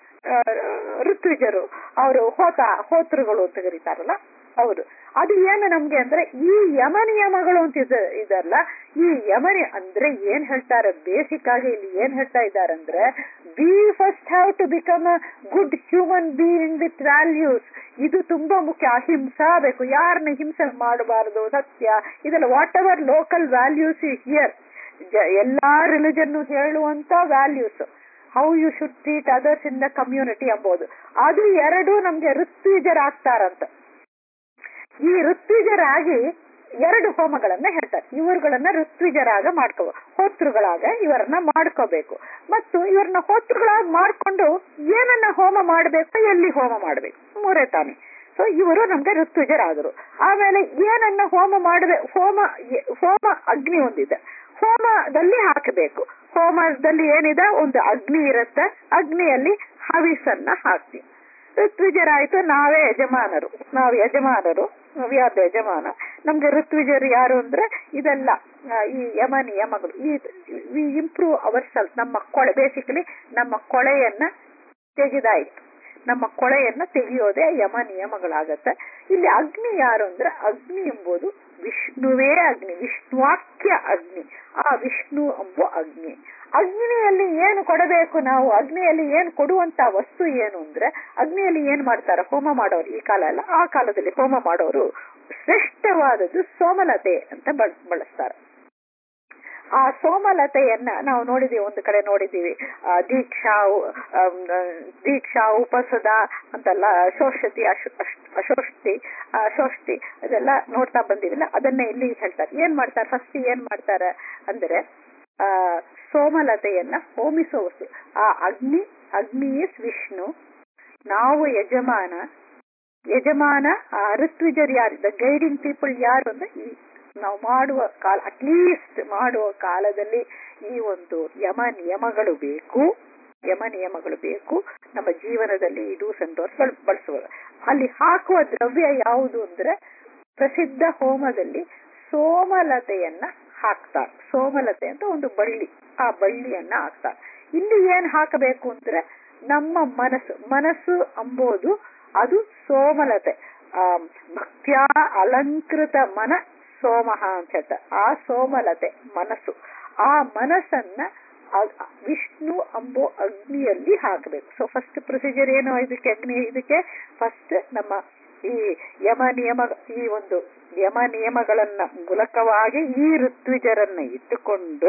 ಋತ್ವಿಜರು ಅವರು ಹೋತ ಹೋತೃಗಳು ಅಂತ ಕರೀತಾರಲ್ಲ ಹೌದು ಅದು ಏನು ನಮ್ಗೆ ಅಂದ್ರೆ ಈ ಯಮ ನಿಯಮಗಳು ಅಂತ ಇದಲ್ಲ ಈ ಯಮನಿ ಅಂದ್ರೆ ಏನ್ ಹೇಳ್ತಾರೆ ಬೇಸಿಕ್ ಆಗಿ ಇಲ್ಲಿ ಏನ್ ಹೇಳ್ತಾ ಇದ್ದಾರೆ ಅಂದ್ರೆ we first have to become a good human being with values ಇದು ತುಂಬಾ ಮುಖ್ಯ ಅಹಿಂಸಾ ಬೇಕು ಯಾರನ್ನ ಹಿಂಸೆ ಮಾಡಬಾರದು ಸತ್ಯ ಇದೆಲ್ಲ whatever local values here ಎಲ್ಲಾ ರಿಲಿಜನ್ ಹೇಳುವಂತ values how you should treat others in the community ಎಂಬುದು ಅದು ಎರಡು ನಮ್ಗೆ ಋತ್ವಿಜರಾಗ್ತಾರಂತ ಈ ಋತ್ವಿಜರಾಗಿ ಎರಡು ಹೋಮಗಳನ್ನ ಹೇಳ್ತಾರೆ ಇವರುಗಳನ್ನ ಋತ್ವಿಜರಾಗ ಮಾಡ್ಕೋ ಹೋತೃಗಳಾಗ ಇವರನ್ನ ಮಾಡ್ಕೋಬೇಕು ಮತ್ತು ಇವರನ್ನ ಹೋತೃಗಳಾಗಿ ಮಾಡ್ಕೊಂಡು ಏನನ್ನ ಹೋಮ ಮಾಡಬೇಕು ಎಲ್ಲಿ ಹೋಮ ಮಾಡಬೇಕು ಮೂರೇ ತಾನೆ ಸೊ ಇವರು ನಮ್ಗೆ ಋತ್ವಿಜರಾದರು ಆಮೇಲೆ ಏನನ್ನ ಹೋಮ ಮಾಡಬೇಕು ಹೋಮ ಹೋಮ ಅಗ್ನಿ ಒಂದಿದೆ ಹೋಮದಲ್ಲಿ ಹಾಕಬೇಕು ಹೋಮದಲ್ಲಿ ಏನಿದೆ ಒಂದು ಅಗ್ನಿ ಇರುತ್ತೆ ಅಗ್ನಿಯಲ್ಲಿ ಹವಿಸನ್ನ ಹಾಕ್ತೀವಿ ಋತ್ವಿಜರಾಯ್ತು ನಾವೇ ಯಜಮಾನರು ನಾವು ಯಜಮಾನರು ಯಾರ್ದು ಯಜಮಾನ ನಮ್ಗೆ ಋತ್ವಿಜರು ಯಾರು ಅಂದ್ರೆ ಇದೆಲ್ಲ ಈ ಯಮ ನಿಯಮಗಳು ಈ ವಿ ಇಂಪ್ರೂವ್ ಅವರ್ ಸೆಲ್ಫ್ ನಮ್ಮ ಕೊಳೆ ಬೇಸಿಕಲಿ ನಮ್ಮ ಕೊಳೆಯನ್ನ ತೆಗೆದಾಯ್ತು ನಮ್ಮ ಕೊಳೆಯನ್ನ ತೆಗೆಯೋದೇ ಯಮ ನಿಯಮಗಳಾಗತ್ತೆ ಇಲ್ಲಿ ಅಗ್ನಿ ಯಾರು ಅಂದ್ರೆ ಅಗ್ನಿ ಎಂಬುದು ವಿಷ್ಣುವೇ ಅಗ್ನಿ ವಿಷ್ಣುವಾಕ್ಯ ಅಗ್ನಿ ಆ ವಿಷ್ಣು ಎಂಬ ಅಗ್ನಿ ಅಗ್ನಿಯಲ್ಲಿ ಏನು ಕೊಡಬೇಕು ನಾವು ಅಗ್ನಿಯಲ್ಲಿ ಏನು ಕೊಡುವಂತ ವಸ್ತು ಏನು ಅಂದ್ರೆ ಅಗ್ನಿಯಲ್ಲಿ ಏನ್ ಮಾಡ್ತಾರ ಹೋಮ ಮಾಡೋರು ಈ ಕಾಲ ಅಲ್ಲ ಆ ಕಾಲದಲ್ಲಿ ಹೋಮ ಮಾಡೋರು ಶ್ರೇಷ್ಠವಾದದ್ದು ಸೋಮಲತೆ ಅಂತ ಬಳಸ್ತಾರೆ ಆ ಸೋಮಲತೆಯನ್ನ ನಾವು ನೋಡಿದೀವಿ ಒಂದು ಕಡೆ ನೋಡಿದೀವಿ ದೀಕ್ಷಾ ದೀಕ್ಷಾ ಉಪಸದ ಅಂತೆಲ್ಲ ಶೋಷತಿ ಅಶೋಷ್ಟಿ ಅಶೋಷ್ಟಿ ಅದೆಲ್ಲ ನೋಡ್ತಾ ಬಂದಿವಿಲ್ಲ ಅದನ್ನೇ ಇಲ್ಲಿ ಹೇಳ್ತಾರೆ ಏನ್ ಮಾಡ್ತಾರೆ ಫಸ್ಟ್ ಏನ್ ಮಾಡ್ತಾರೆ ಅಂದ್ರೆ ಆ ಸೋಮಲತೆಯನ್ನ ಹೋಮಿಸೋ ವಸ್ತು ಆ ಅಗ್ನಿ ಅಗ್ನಿ ಇಸ್ ವಿಷ್ಣು ನಾವು ಯಜಮಾನ ಯಜಮಾನ ಆ ಋತ್ವಿಜರ್ ಯಾರು ದ ಗೈಡಿಂಗ್ ಪೀಪಲ್ ಯಾರು ಅಂದ್ರೆ ಈ ನಾವು ಮಾಡುವ ಕಾಲ ಅಟ್ಲೀಸ್ಟ್ ಮಾಡುವ ಕಾಲದಲ್ಲಿ ಈ ಒಂದು ಯಮ ನಿಯಮಗಳು ಬೇಕು ಯಮ ನಿಯಮಗಳು ಬೇಕು ನಮ್ಮ ಜೀವನದಲ್ಲಿ ಈ ಡೂಸ್ ಅಂಡ್ ಡೋರ್ಸ್ ಬಳಸುವ ಅಲ್ಲಿ ಹಾಕುವ ದ್ರವ್ಯ ಯಾವುದು ಅಂದ್ರೆ ಪ್ರಸಿದ್ಧ ಹೋಮದಲ್ಲಿ ಸೋಮಲತೆಯನ್ನ ಹಾಕ್ತಾರೆ ಸೋಮಲತೆ ಅಂತ ಒಂದು ಬಳ್ಳಿ ಆ ಬಳ್ಳಿಯನ್ನ ಹಾಕ್ತಾರೆ ಇಲ್ಲಿ ಏನ್ ಹಾಕಬೇಕು ಅಂದ್ರೆ ನಮ್ಮ ಮನಸ್ಸು ಮನಸ್ಸು ಅಂಬೋದು ಅದು ಸೋಮಲತೆ ಆ ಭಕ್ತ್ಯಾ ಅಲಂಕೃತ ಮನ ಸೋಮಹ ಅಂತ ಹೇಳ್ತಾರೆ ಆ ಸೋಮಲತೆ ಮನಸ್ಸು ಆ ಮನಸ್ಸನ್ನ ವಿಷ್ಣು ಅಂಬೋ ಅಗ್ನಿಯಲ್ಲಿ ಹಾಕಬೇಕು ಸೊ ಫಸ್ಟ್ ಪ್ರೊಸೀಜರ್ ಏನು ಇದಕ್ಕೆ ಅಗ್ನಿ ಇದಕ್ಕೆ ಫಸ್ಟ್ ನಮ್ಮ ಈ ಯಮ ನಿಯಮ ಈ ಒಂದು ಯಮ ನಿಯಮಗಳನ್ನ ಮೂಲಕವಾಗಿ ಈ ಋತ್ವಿಜರನ್ನ ಇಟ್ಟುಕೊಂಡು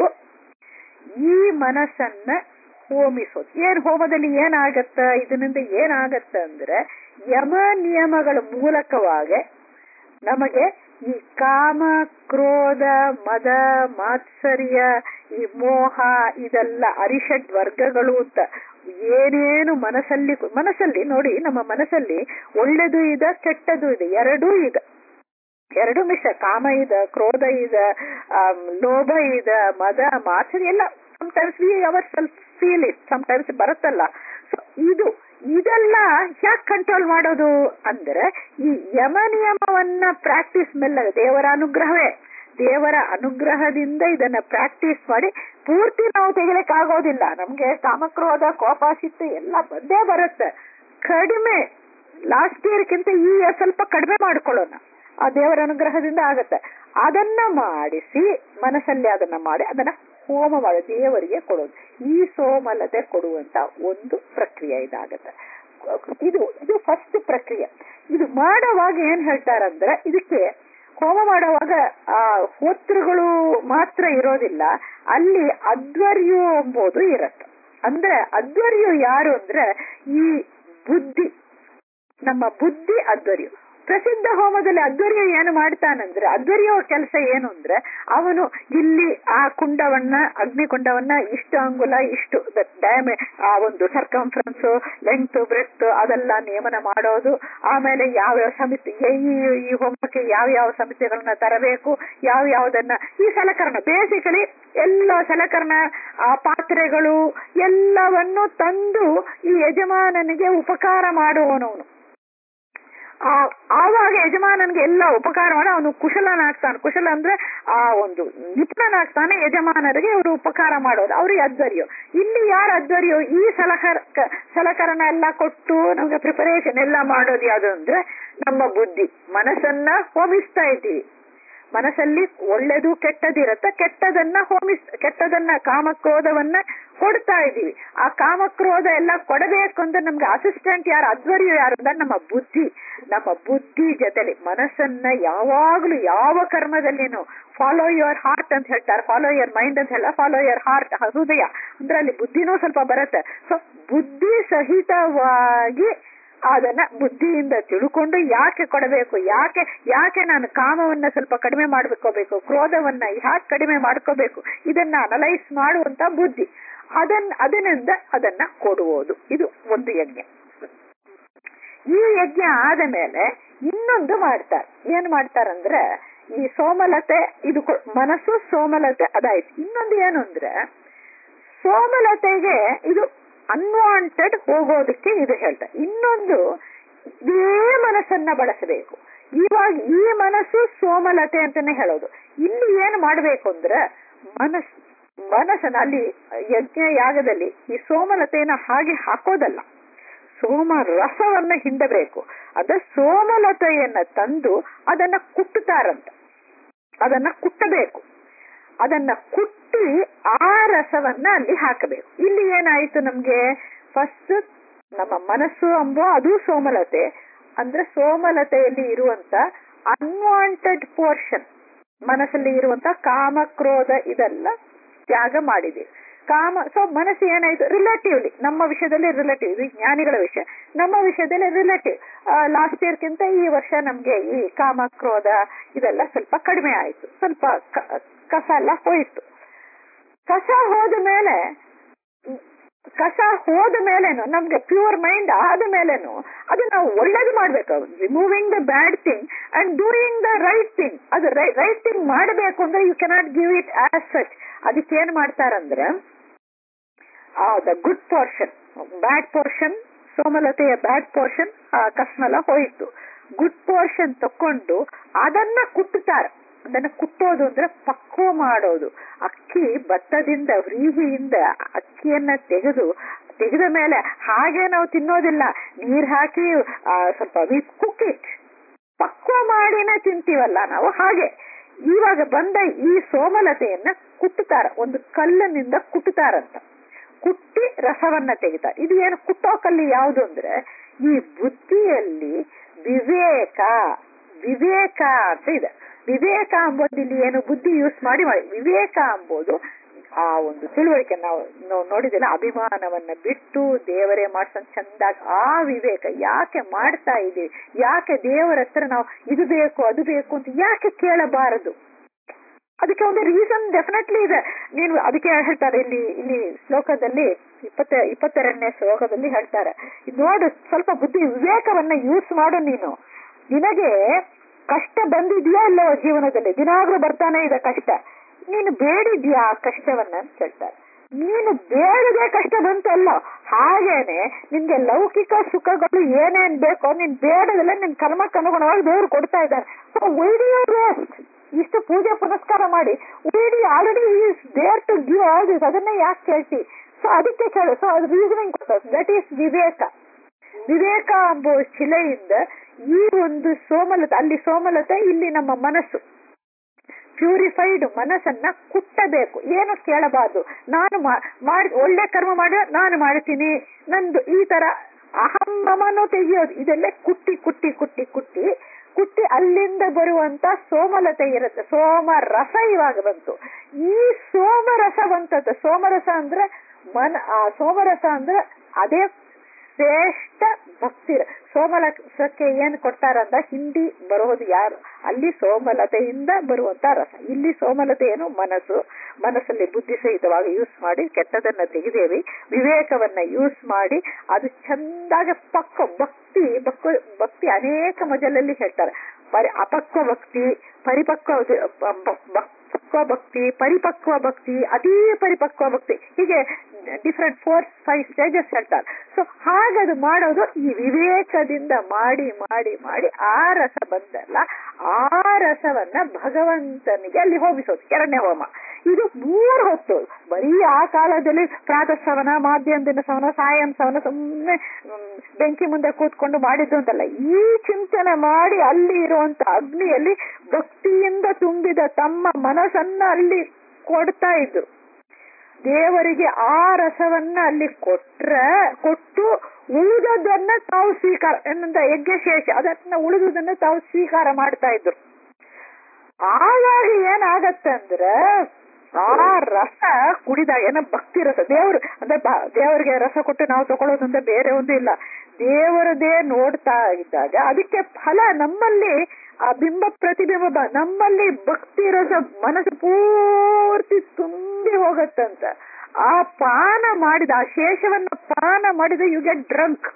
ಈ ಮನಸ್ಸನ್ನ ಹೋಮಿಸೋದು ಏನ್ ಹೋಮದಲ್ಲಿ ಏನಾಗತ್ತ ಇದರಿಂದ ಏನಾಗತ್ತ ಅಂದ್ರೆ ಯಮ ನಿಯಮಗಳ ಮೂಲಕವಾಗಿ ನಮಗೆ ಈ ಕಾಮ ಕ್ರೋಧ ಮದ ಮಾತ್ಸರ್ಯ ಈ ಮೋಹ ಇದೆಲ್ಲ ಅರಿಷಡ್ ವರ್ಗಗಳು ಅಂತ ಏನೇನು ಮನಸ್ಸಲ್ಲಿ ಮನಸ್ಸಲ್ಲಿ ನೋಡಿ ನಮ್ಮ ಮನಸ್ಸಲ್ಲಿ ಒಳ್ಳೆದು ಇದೆ ಕೆಟ್ಟದು ಇದೆ ಎರಡೂ ಇದೆ ಎರಡು ಮಿಶ್ರ ಕಾಮ ಇದೆ ಕ್ರೋಧ ಇದೆ ಲೋಭ ಇದೆ ಮದ ಮಾತ್ಸರ್ಯ ಎಲ್ಲ sometimes we our self feel it sometimes ಬರುತ್ತಲ್ಲ ಸೊ ಇದು ಇದೆಲ್ಲ ಯಾಕೆ ಕಂಟ್ರೋಲ್ ಮಾಡೋದು ಅಂದ್ರೆ ಈ ಯಮ ನಿಯಮವನ್ನ ಪ್ರಾಕ್ಟೀಸ್ ಮೇಲೆ ದೇವರ ಅನುಗ್ರಹವೇ ದೇವರ ಅನುಗ್ರಹದಿಂದ ಇದನ್ನ ಪ್ರಾಕ್ಟೀಸ್ ಮಾಡಿ ಪೂರ್ತಿ ನಾವು ತೆಗಿಲಿಕ್ಕೆ ಆಗೋದಿಲ್ಲ ನಮ್ಗೆ ಕಾಮಕ್ರೋಧ ಕೋಪ ಸಿಟ್ಟು ಎಲ್ಲ ಬಂದೇ ಬರುತ್ತೆ ಕಡಿಮೆ ಲಾಸ್ಟ್ ಇಯರ್ಕ್ಕಿಂತ ಈ year ಸ್ವಲ್ಪ ಕಡಿಮೆ ಮಾಡ್ಕೊಳ್ಳೋಣ ಆ ದೇವರ ಅನುಗ್ರಹದಿಂದ ಆಗತ್ತೆ ಅದನ್ನ ಮಾಡಿಸಿ ಮನಸ್ಸಲ್ಲಿ ಅದನ್ನ ಮಾಡಿ ಅದನ್ನ ಹೋಮ ಮಾಡಿ ದೇವರಿಗೆ ಕೊಡೋದು ಈ ಸೋಮಲತೆ ಕೊಡುವಂತ ಒಂದು ಪ್ರಕ್ರಿಯೆ ಇದಾಗತ್ತೆ ಇದು ಇದು ಫಸ್ಟ್ ಪ್ರಕ್ರಿಯೆ ಇದು ಮಾಡುವಾಗ ಏನ್ ಹೇಳ್ತಾರಂದ್ರೆ ಇದಕ್ಕೆ ಹೋಮ ಮಾಡುವಾಗ ಆ ಹೋತ್ರಗಳು ಮಾತ್ರ ಇರೋದಿಲ್ಲ ಅಲ್ಲಿ ಅಧ್ವರ್ಯು ಎಂಬುದು ಇರತ್ತೆ ಅಂದ್ರೆ ಅಧ್ವರ್ಯು ಯಾರು ಅಂದ್ರೆ ಈ ಬುದ್ಧಿ ನಮ್ಮ ಬುದ್ಧಿ ಅಧ್ವರ್ಯು ಪ್ರಸಿದ್ಧ ಹೋಮದಲ್ಲಿ ಅಧ್ವರ್ಯ ಏನು ಮಾಡ್ತಾನಂದ್ರೆ ಅಧ್ವರ್ಯ ಕೆಲಸ ಏನು ಅಂದ್ರೆ ಅವನು ಇಲ್ಲಿ ಆ ಕುಂಡವನ್ನ ಅಗ್ನಿಕುಂಡವನ್ನ ಇಷ್ಟು ಅಂಗುಲ ಇಷ್ಟು ಡ್ಯಾಮೇ ಆ ಒಂದು ಸರ್ಕಂಫರೆನ್ಸ್ ಲೆಂತ್ ಬ್ರೆತ್ ಅದೆಲ್ಲ ನಿಯಮನ ಮಾಡೋದು ಆಮೇಲೆ ಯಾವ್ಯಾವ ಸಮಿತಿ ಈ ಈ ಹೋಮಕ್ಕೆ ಯಾವ ಯಾವ ಸಮಿತಿಗಳನ್ನ ತರಬೇಕು ಯಾವ ಯಾವ್ದನ್ನ ಈ ಸಲಕರಣ ಬೇಸಿಕಲಿ ಎಲ್ಲ ಸಲಕರಣ ಆ ಪಾತ್ರೆಗಳು ಎಲ್ಲವನ್ನು ತಂದು ಈ ಯಜಮಾನನಿಗೆ ಉಪಕಾರ ಮಾಡುವವನವನು ಆವಾಗ ಯಜಮಾನನ್ಗೆ ಎಲ್ಲ ಉಪಕಾರ ಮಾಡಿ ಅವನು ಕುಶಲನಾಗ್ತಾನೆ ಕುಶಲ ಅಂದ್ರೆ ಆ ಒಂದು ನಿಪುಣನಾಗ್ತಾನೆ ಯಜಮಾನರಿಗೆ ಇವರು ಉಪಕಾರ ಮಾಡೋದು ಅವ್ರಿಗೆ ಅಧ್ವರ್ಯ ಇಲ್ಲಿ ಯಾರು ಅಧ್ವರ್ಯ ಈ ಸಲಕರ ಸಲಕರಣ ಎಲ್ಲ ಕೊಟ್ಟು ನಮ್ಗೆ ಪ್ರಿಪರೇಷನ್ ಎಲ್ಲ ಮಾಡೋದು ಯಾವುದು ಅಂದ್ರೆ ನಮ್ಮ ಬುದ್ಧಿ ಮನಸ್ಸನ್ನ ಹೋಮಿಸ್ತಾ ಇದ್ದೀವಿ ಮನಸ್ಸಲ್ಲಿ ಒಳ್ಳೆದು ಕೆಟ್ಟದಿರತ್ತ ಕೆಟ್ಟದನ್ನ ಹೋಮಿಸ್ ಕೆಟ್ಟದನ್ನ ಕಾಮಕ್ರೋಧವನ್ನ ಕೊಡ್ತಾ ಇದೀವಿ ಆ ಕಾಮಕ್ರೋಧ ಎಲ್ಲ ಕೊಡಬೇಕು ಅಂದ್ರೆ ನಮ್ಗೆ ಅಸಿಸ್ಟೆಂಟ್ ಯಾರು ಅಧ್ವರ್ಯ ಯಾರು ಅಂದ್ರೆ ನಮ್ಮ ಬುದ್ಧಿ ನಮ್ಮ ಬುದ್ಧಿ ಜೊತೆಲಿ ಮನಸ್ಸನ್ನ ಯಾವಾಗ್ಲೂ ಯಾವ ಕರ್ಮದಲ್ಲಿನೂ ಫಾಲೋ ಯುವರ್ ಹಾರ್ಟ್ ಅಂತ ಹೇಳ್ತಾರೆ ಫಾಲೋ ಯುವರ್ ಮೈಂಡ್ ಅಂತ ಹೇಳ ಫಾಲೋ ಯುವರ್ ಹಾರ್ಟ್ ಹೃದಯ ಅಂದ್ರೆ ಅಲ್ಲಿ ಬುದ್ಧಿನೂ ಸ್ವಲ್ಪ ಬರುತ್ತೆ ಸೊ ಬುದ್ಧಿ ಸಹಿತವಾಗಿ ಅದನ್ನ ಬುದ್ಧಿಯಿಂದ ತಿಳ್ಕೊಂಡು ಯಾಕೆ ಕೊಡಬೇಕು ಯಾಕೆ ಯಾಕೆ ನಾನು ಕಾಮವನ್ನ ಸ್ವಲ್ಪ ಕಡಿಮೆ ಮಾಡ್ಕೋಬೇಕು ಕ್ರೋಧವನ್ನ ಯಾಕೆ ಕಡಿಮೆ ಮಾಡ್ಕೋಬೇಕು ಇದನ್ನ ಅನಲೈಸ್ ಮಾಡುವಂತ ಬುದ್ಧಿ ಅದನ್ನ ಅದರಿಂದ ಅದನ್ನ ಕೊಡುವುದು ಇದು ಒಂದು ಯಜ್ಞ ಈ ಯಜ್ಞ ಆದ ಮೇಲೆ ಇನ್ನೊಂದು ಮಾಡ್ತಾರೆ ಏನ್ ಮಾಡ್ತಾರಂದ್ರೆ ಈ ಸೋಮಲತೆ ಇದು ಮನಸ್ಸು ಸೋಮಲತೆ ಅದಾಯ್ತು ಇನ್ನೊಂದು ಏನು ಅಂದ್ರೆ ಸೋಮಲತೆಗೆ ಇದು ಅನ್ವಾಂಟೆಡ್ ಹೋಗೋದಕ್ಕೆ ಇದು ಹೇಳ್ತಾರೆ ಇನ್ನೊಂದು ಇದೇ ಮನಸ್ಸನ್ನ ಬಳಸಬೇಕು ಇವಾಗ ಈ ಮನಸ್ಸು ಸೋಮಲತೆ ಅಂತಾನೆ ಹೇಳೋದು ಇಲ್ಲಿ ಏನು ಮಾಡಬೇಕು ಅಂದ್ರೆ ಮನಸ್ ಮನಸ್ಸನ್ನ ಅಲ್ಲಿ ಯಜ್ಞ ಯಾಗದಲ್ಲಿ ಈ ಸೋಮಲತೆಯನ್ನ ಹಾಗೆ ಹಾಕೋದಲ್ಲ ಸೋಮ ರಸವನ್ನ ಹಿಂಡಬೇಕು ಅದ ಸೋಮಲತೆಯನ್ನ ತಂದು ಅದನ್ನ ಕುಟ್ಟುತ್ತಾರಂತ ಅದನ್ನ ಕುಟ್ಟಬೇಕು ಅದನ್ನ ಕುಟ್ಟಿ ಆ ರಸವನ್ನ ಅಲ್ಲಿ ಹಾಕಬೇಕು ಇಲ್ಲಿ ಏನಾಯ್ತು ನಮ್ಗೆ ಫಸ್ಟ್ ನಮ್ಮ ಮನಸ್ಸು ಅಂಬೋ ಅದು ಸೋಮಲತೆ ಅಂದ್ರೆ ಸೋಮಲತೆಯಲ್ಲಿ ಇರುವಂತ ಅನ್ವಾಂಟೆಡ್ ಪೋರ್ಷನ್ ಮನಸ್ಸಲ್ಲಿ ಇರುವಂತ ಕಾಮ ಕ್ರೋಧ ಇದೆಲ್ಲ ತ್ಯಾಗ ಮಾಡಿದೀವಿ ಕಾಮ ಸೊ ಮನಸ್ಸು ಏನಾಯ್ತು ರಿಲೇಟಿವ್ಲಿ ನಮ್ಮ ವಿಷಯದಲ್ಲಿ ರಿಲೇಟಿವ್ ಇದು ಜ್ಞಾನಿಗಳ ವಿಷಯ ನಮ್ಮ ವಿಷಯದಲ್ಲಿ ರಿಲೇಟಿವ್ ಲಾಸ್ಟ್ ಇಯರ್ಗಿಂತ ಈ ವರ್ಷ ನಮ್ಗೆ ಈ ಕಾಮ ಕ್ರೋಧ ಇದೆಲ್ಲ ಸ್ವಲ್ಪ ಕಡಿಮೆ ಆಯ್ತು ಸ್ವಲ್ಪ ಕಸ ಎಲ್ಲ ಹೋಯ್ತು ಕಸ ಹೋದ ಮೇಲೆ ಕಸ ಹೋದ ಮೇಲೇನು ನಮ್ಗೆ ಪ್ಯೂರ್ ಮೈಂಡ್ ಆದ ಮೇಲೇನು ಅದು ನಾವು ಒಳ್ಳೇದು ಮಾಡ್ಬೇಕು removing the bad thing and doing the right thing ಅದು ರೈಟ್ ಥಿಂಗ್ ಮಾಡಬೇಕು ಅಂದ್ರೆ you cannot give it as such ಅದಕ್ಕೆ ಏನ್ ಮಾಡ್ತಾರಂದ್ರೆ the good portion bad portion ಸೋಮಲತೆಯ ಬ್ಯಾಡ್ ಪೋರ್ಷನ್ ಕಸ್ಮೆಲ್ಲ ಹೋಯಿತು ಗುಡ್ ಪೋರ್ಷನ್ ತಕೊಂಡು ಅದನ್ನ ಕುಟ್ಟುತ್ತಾರೆ ಅದನ್ನ ಕುಟ್ಟೋದು ಅಂದ್ರೆ ಪಕ್ವ ಮಾಡೋದು ಅಕ್ಕಿ ಭತ್ತದಿಂದ ವ್ರೀಹಿಯಿಂದ ಅಕ್ಕಿಯನ್ನ ತೆಗೆದು ತೆಗೆದ ಮೇಲೆ ಹಾಗೆ ನಾವು ತಿನ್ನೋದಿಲ್ಲ ನೀರ್ ಹಾಕಿ ಸ್ವಲ್ಪ ವಿ ಕುಕ್ ಇಟ್ ಪಕ್ವ ಮಾಡಿನ ತಿಂತೀವಲ್ಲ ನಾವು ಹಾಗೆ ಇವಾಗ ಬಂದ ಈ ಸೋಮಲತೆಯನ್ನ ಕುಟ್ಟುತ್ತಾರ ಒಂದು ಕಲ್ಲಿನಿಂದ ಕುಟ್ಟುತ್ತಾರಂತ ಕುಟ್ಟಿ ರಸವನ್ನ ತೆಗಿತಾರೆ ಇದು ಏನು ಕುಟ್ಟೋ ಕಲ್ಲಿ ಯಾವುದು ಅಂದ್ರೆ ಈ ಬುದ್ಧಿಯಲ್ಲಿ ವಿವೇಕ ವಿವೇಕ ಅಂತ ಇದೆ ವಿವೇಕ ಅಂಬೋದು ಇಲ್ಲಿ ಏನು ಬುದ್ಧಿ ಯೂಸ್ ಮಾಡಿ ಮಾಡಿ ವಿವೇಕ ಅಂಬೋದು ಆ ಒಂದು ತಿಳುವಳಿಕೆ ನಾವು ನಾವು ನೋಡಿದಿಲ್ಲ ಅಭಿಮಾನವನ್ನ ಬಿಟ್ಟು ದೇವರೇ ಮಾಡ್ಸಂದ್ ಚಂದಾಗಿ ಆ ವಿವೇಕ ಯಾಕೆ ಮಾಡ್ತಾ ಇದೀವಿ ಯಾಕೆ ದೇವರ ಹತ್ರ ನಾವು ಇದು ಬೇಕು ಅದು ಬೇಕು ಅಂತ ಯಾಕೆ ಕೇಳಬಾರದು ಅದಕ್ಕೆ ಒಂದು ರೀಸನ್ ಡೆಫಿನೆಟ್ಲಿ ಇದೆ ನೀನು ಅದಕ್ಕೆ ಹೇಳ್ತಾರೆ ಇಲ್ಲಿ ಇಲ್ಲಿ ಶ್ಲೋಕದಲ್ಲಿ ಇಪ್ಪತ್ತ ಇಪ್ಪತ್ತೆರಡನೇ ಶ್ಲೋಕದಲ್ಲಿ ಹೇಳ್ತಾರೆ ಇದ್ ನೋಡು ಸ್ವಲ್ಪ ಬುದ್ಧಿ ವಿವೇಕವನ್ನ ಯೂಸ್ ಮಾಡು ನೀನು ನಿನಗೆ ಕಷ್ಟ ಬಂದಿದ್ಯಾ ಇಲ್ಲವೋ ಜೀವನದಲ್ಲಿ ದಿನಾಗ್ಲೂ ಬರ್ತಾನೆ ಇದೆ ಕಷ್ಟ ನೀನು ಬೇಡಿದ್ಯಾ ಆ ಕಷ್ಟವನ್ನ ಅಂತ ಹೇಳ್ತಾರೆ ನೀನು ಬೇಡದೆ ಕಷ್ಟ ಬಂತಲ್ಲ ಹಾಗೇನೆ ನಿನ್ಗೆ ಲೌಕಿಕ ಸುಖಗಳು ಏನೇನ್ ಬೇಕೋ ನೀನ್ ಬೇಡದಲ್ಲ ನಿನ್ ಕರ್ಮಕ್ಕೆ ಅನುಗುಣವಾಗಿ ದೇವ್ರು ಕೊಡ್ತಾ ಇದ್ದಾರೆ ಸೊ ವೈಡಿಯೋ ವೇಸ್ಟ್ ಇಷ್ಟು ಪೂಜೆ ಪುನಸ್ಕಾರ ಮಾಡಿ ವೈಡಿ already is there to give all this ಅದನ್ನೇ ಯಾಕೆ ಕೇಳ್ತಿ ಸೊ ಅದಕ್ಕೆ ಕೇಳು ಸೊ ಅದು ರೀಸನಿಂಗ್ ದಟ್ ಈಸ್ ವಿವೇಕ ವಿವೇಕ ಎಂಬ ಶಿಲೆಯಿಂದ ಈ ಒಂದು ಸೋಮಲತೆ ಅಲ್ಲಿ ಸೋಮಲತೆ ಇಲ್ಲಿ ನಮ್ಮ ಮನಸ್ಸು ಪ್ಯೂರಿಫೈಡ್ ಮನಸ್ಸನ್ನ ಕುಟ್ಟಬೇಕು ಏನು ಕೇಳಬಾರ್ದು ನಾನು ಮಾಡಿ ಒಳ್ಳೆ ಕರ್ಮ ಮಾಡಿ ನಾನು ಮಾಡ್ತೀನಿ ನಂದು ಈ ತರ ಅಹಂ ಮಮನು ತೆಗೆಯೋದು ಇದೆಲ್ಲ ಕುಟ್ಟಿ ಕುಟ್ಟಿ ಕುಟ್ಟಿ ಕುಟ್ಟಿ ಕುಟ್ಟಿ ಅಲ್ಲಿಂದ ಬರುವಂತ ಸೋಮಲತೆ ಇರುತ್ತೆ ಸೋಮ ರಸ ಇವಾಗ ಬಂತು ಈ ಸೋಮರಸ ಬಂತದ್ದು ಸೋಮರಸ ಅಂದ್ರೆ ಮನ ಆ ಸೋಮರಸ ಅಂದ್ರೆ ಅದೇ ಶ್ರೇಷ್ಠ ಭಕ್ತಿ ಸೋಮರಸಕ್ಕೆ ಏನ್ ಕೊಡ್ತಾರಂತ ಹಿಂದಿ ಬರೋದು ಯಾರು ಅಲ್ಲಿ ಸೋಮಲತೆಯಿಂದ ಬರುವಂತ ರಸ ಇಲ್ಲಿ ಸೋಮಲತೆ ಏನು ಮನಸ್ಸು ಮನಸ್ಸಲ್ಲಿ ಬುದ್ಧಿ ಸಹಿತವಾಗಿ ಯೂಸ್ ಮಾಡಿ ಕೆಟ್ಟದನ್ನ ತೆಗೆದೇವಿ ವಿವೇಕವನ್ನ ಯೂಸ್ ಮಾಡಿ ಅದು ಚಂದಾಗಿ ಪಕ್ಕ ಭಕ್ತಿ ಭಕ್ತಿ ಭಕ್ತಿ ಅನೇಕ ಮಜಲಲ್ಲಿ ಹೇಳ್ತಾರೆ ಪರಿ ಅಪಕ್ವ ಭಕ್ತಿ ಪರಿಪಕ್ವ ಪಕ್ವ ಭಕ್ತಿ ಪರಿಪಕ್ವ ಭಕ್ತಿ ಅತೀ ಪರಿಪಕ್ವ ಭಕ್ತಿ ಹೀಗೆ ಡಿಫ್ರೆಂಟ್ ಫೋರ್ ಫೈವ್ ಸ್ಟೇಜಸ್ ಹೇಳ್ತಾರೆ ಸೊ ಹಾಗದು ಮಾಡೋದು ಈ ವಿವೇಕದಿಂದ ಮಾಡಿ ಮಾಡಿ ಮಾಡಿ ಆ ರಸ ಬಂದಲ್ಲ ಆ ರಸವನ್ನ ಭಗವಂತನಿಗೆ ಅಲ್ಲಿ ಹೋಗಿಸೋದು ಎರಡನೇ ಹೋಮ ಇದು ಮೂರು ಹೊತ್ತು ಬರೀ ಆ ಕಾಲದಲ್ಲಿ ಪ್ರಾತಃ ಸವನ ಮಾಧ್ಯಮದಿಂದ ಸವನ ಸಾಯಂ ಸವನ ಸುಮ್ಮನೆ ಬೆಂಕಿ ಮುಂದೆ ಕೂತ್ಕೊಂಡು ಮಾಡಿದ್ದು ಅಂತಲ್ಲ ಈ ಚಿಂತನೆ ಮಾಡಿ ಅಲ್ಲಿ ಇರುವಂತ ಅಗ್ನಿಯಲ್ಲಿ ಭಕ್ತಿಯಿಂದ ತುಂಬಿದ ತಮ್ಮ ಮನಸ್ಸನ್ನ ಅಲ್ಲಿ ಕೊಡ್ತಾ ಇದ್ರು ದೇವರಿಗೆ ಆ ರಸವನ್ನ ಅಲ್ಲಿ ಕೊಟ್ರ ಕೊಟ್ಟು ಉಳಿದದನ್ನ ತಾವು ಸ್ವೀಕಾರ ಏನಂತ ಯಜ್ಞಶೇಷ ಅದನ್ನ ಉಳಿದುದನ್ನ ತಾವು ಸ್ವೀಕಾರ ಮಾಡ್ತಾ ಇದ್ರು ಹಾಗಾಗಿ ಏನಾಗತ್ತೆ ಅಂದ್ರೆ ಆ ರಸ ಕುಡಿದಾಗ ಏನೋ ಭಕ್ತಿ ರಸ ದೇವ್ರು ಅಂದ್ರೆ ದೇವರಿಗೆ ರಸ ಕೊಟ್ಟು ನಾವು ತಗೊಳ್ಳೋದಂದ್ರೆ ಬೇರೆ ಒಂದು ಇಲ್ಲ ದೇವರದೇ ನೋಡ್ತಾ ಇದ್ದಾಗ ಅದಕ್ಕೆ ಫಲ ನಮ್ಮಲ್ಲಿ ಆ ಬಿಂಬ ಪ್ರತಿಬಿಂಬ ನಮ್ಮಲ್ಲಿ ಭಕ್ತಿ ರಸ ಮನಸ್ಸು ಪೂರ್ತಿ ತುಂಬಿ ಹೋಗತ್ತಂತ ಆ ಪಾನ ಮಾಡಿದ ಆ ಶೇಷವನ್ನ ಪಾನ ಮಾಡಿದ you get drunk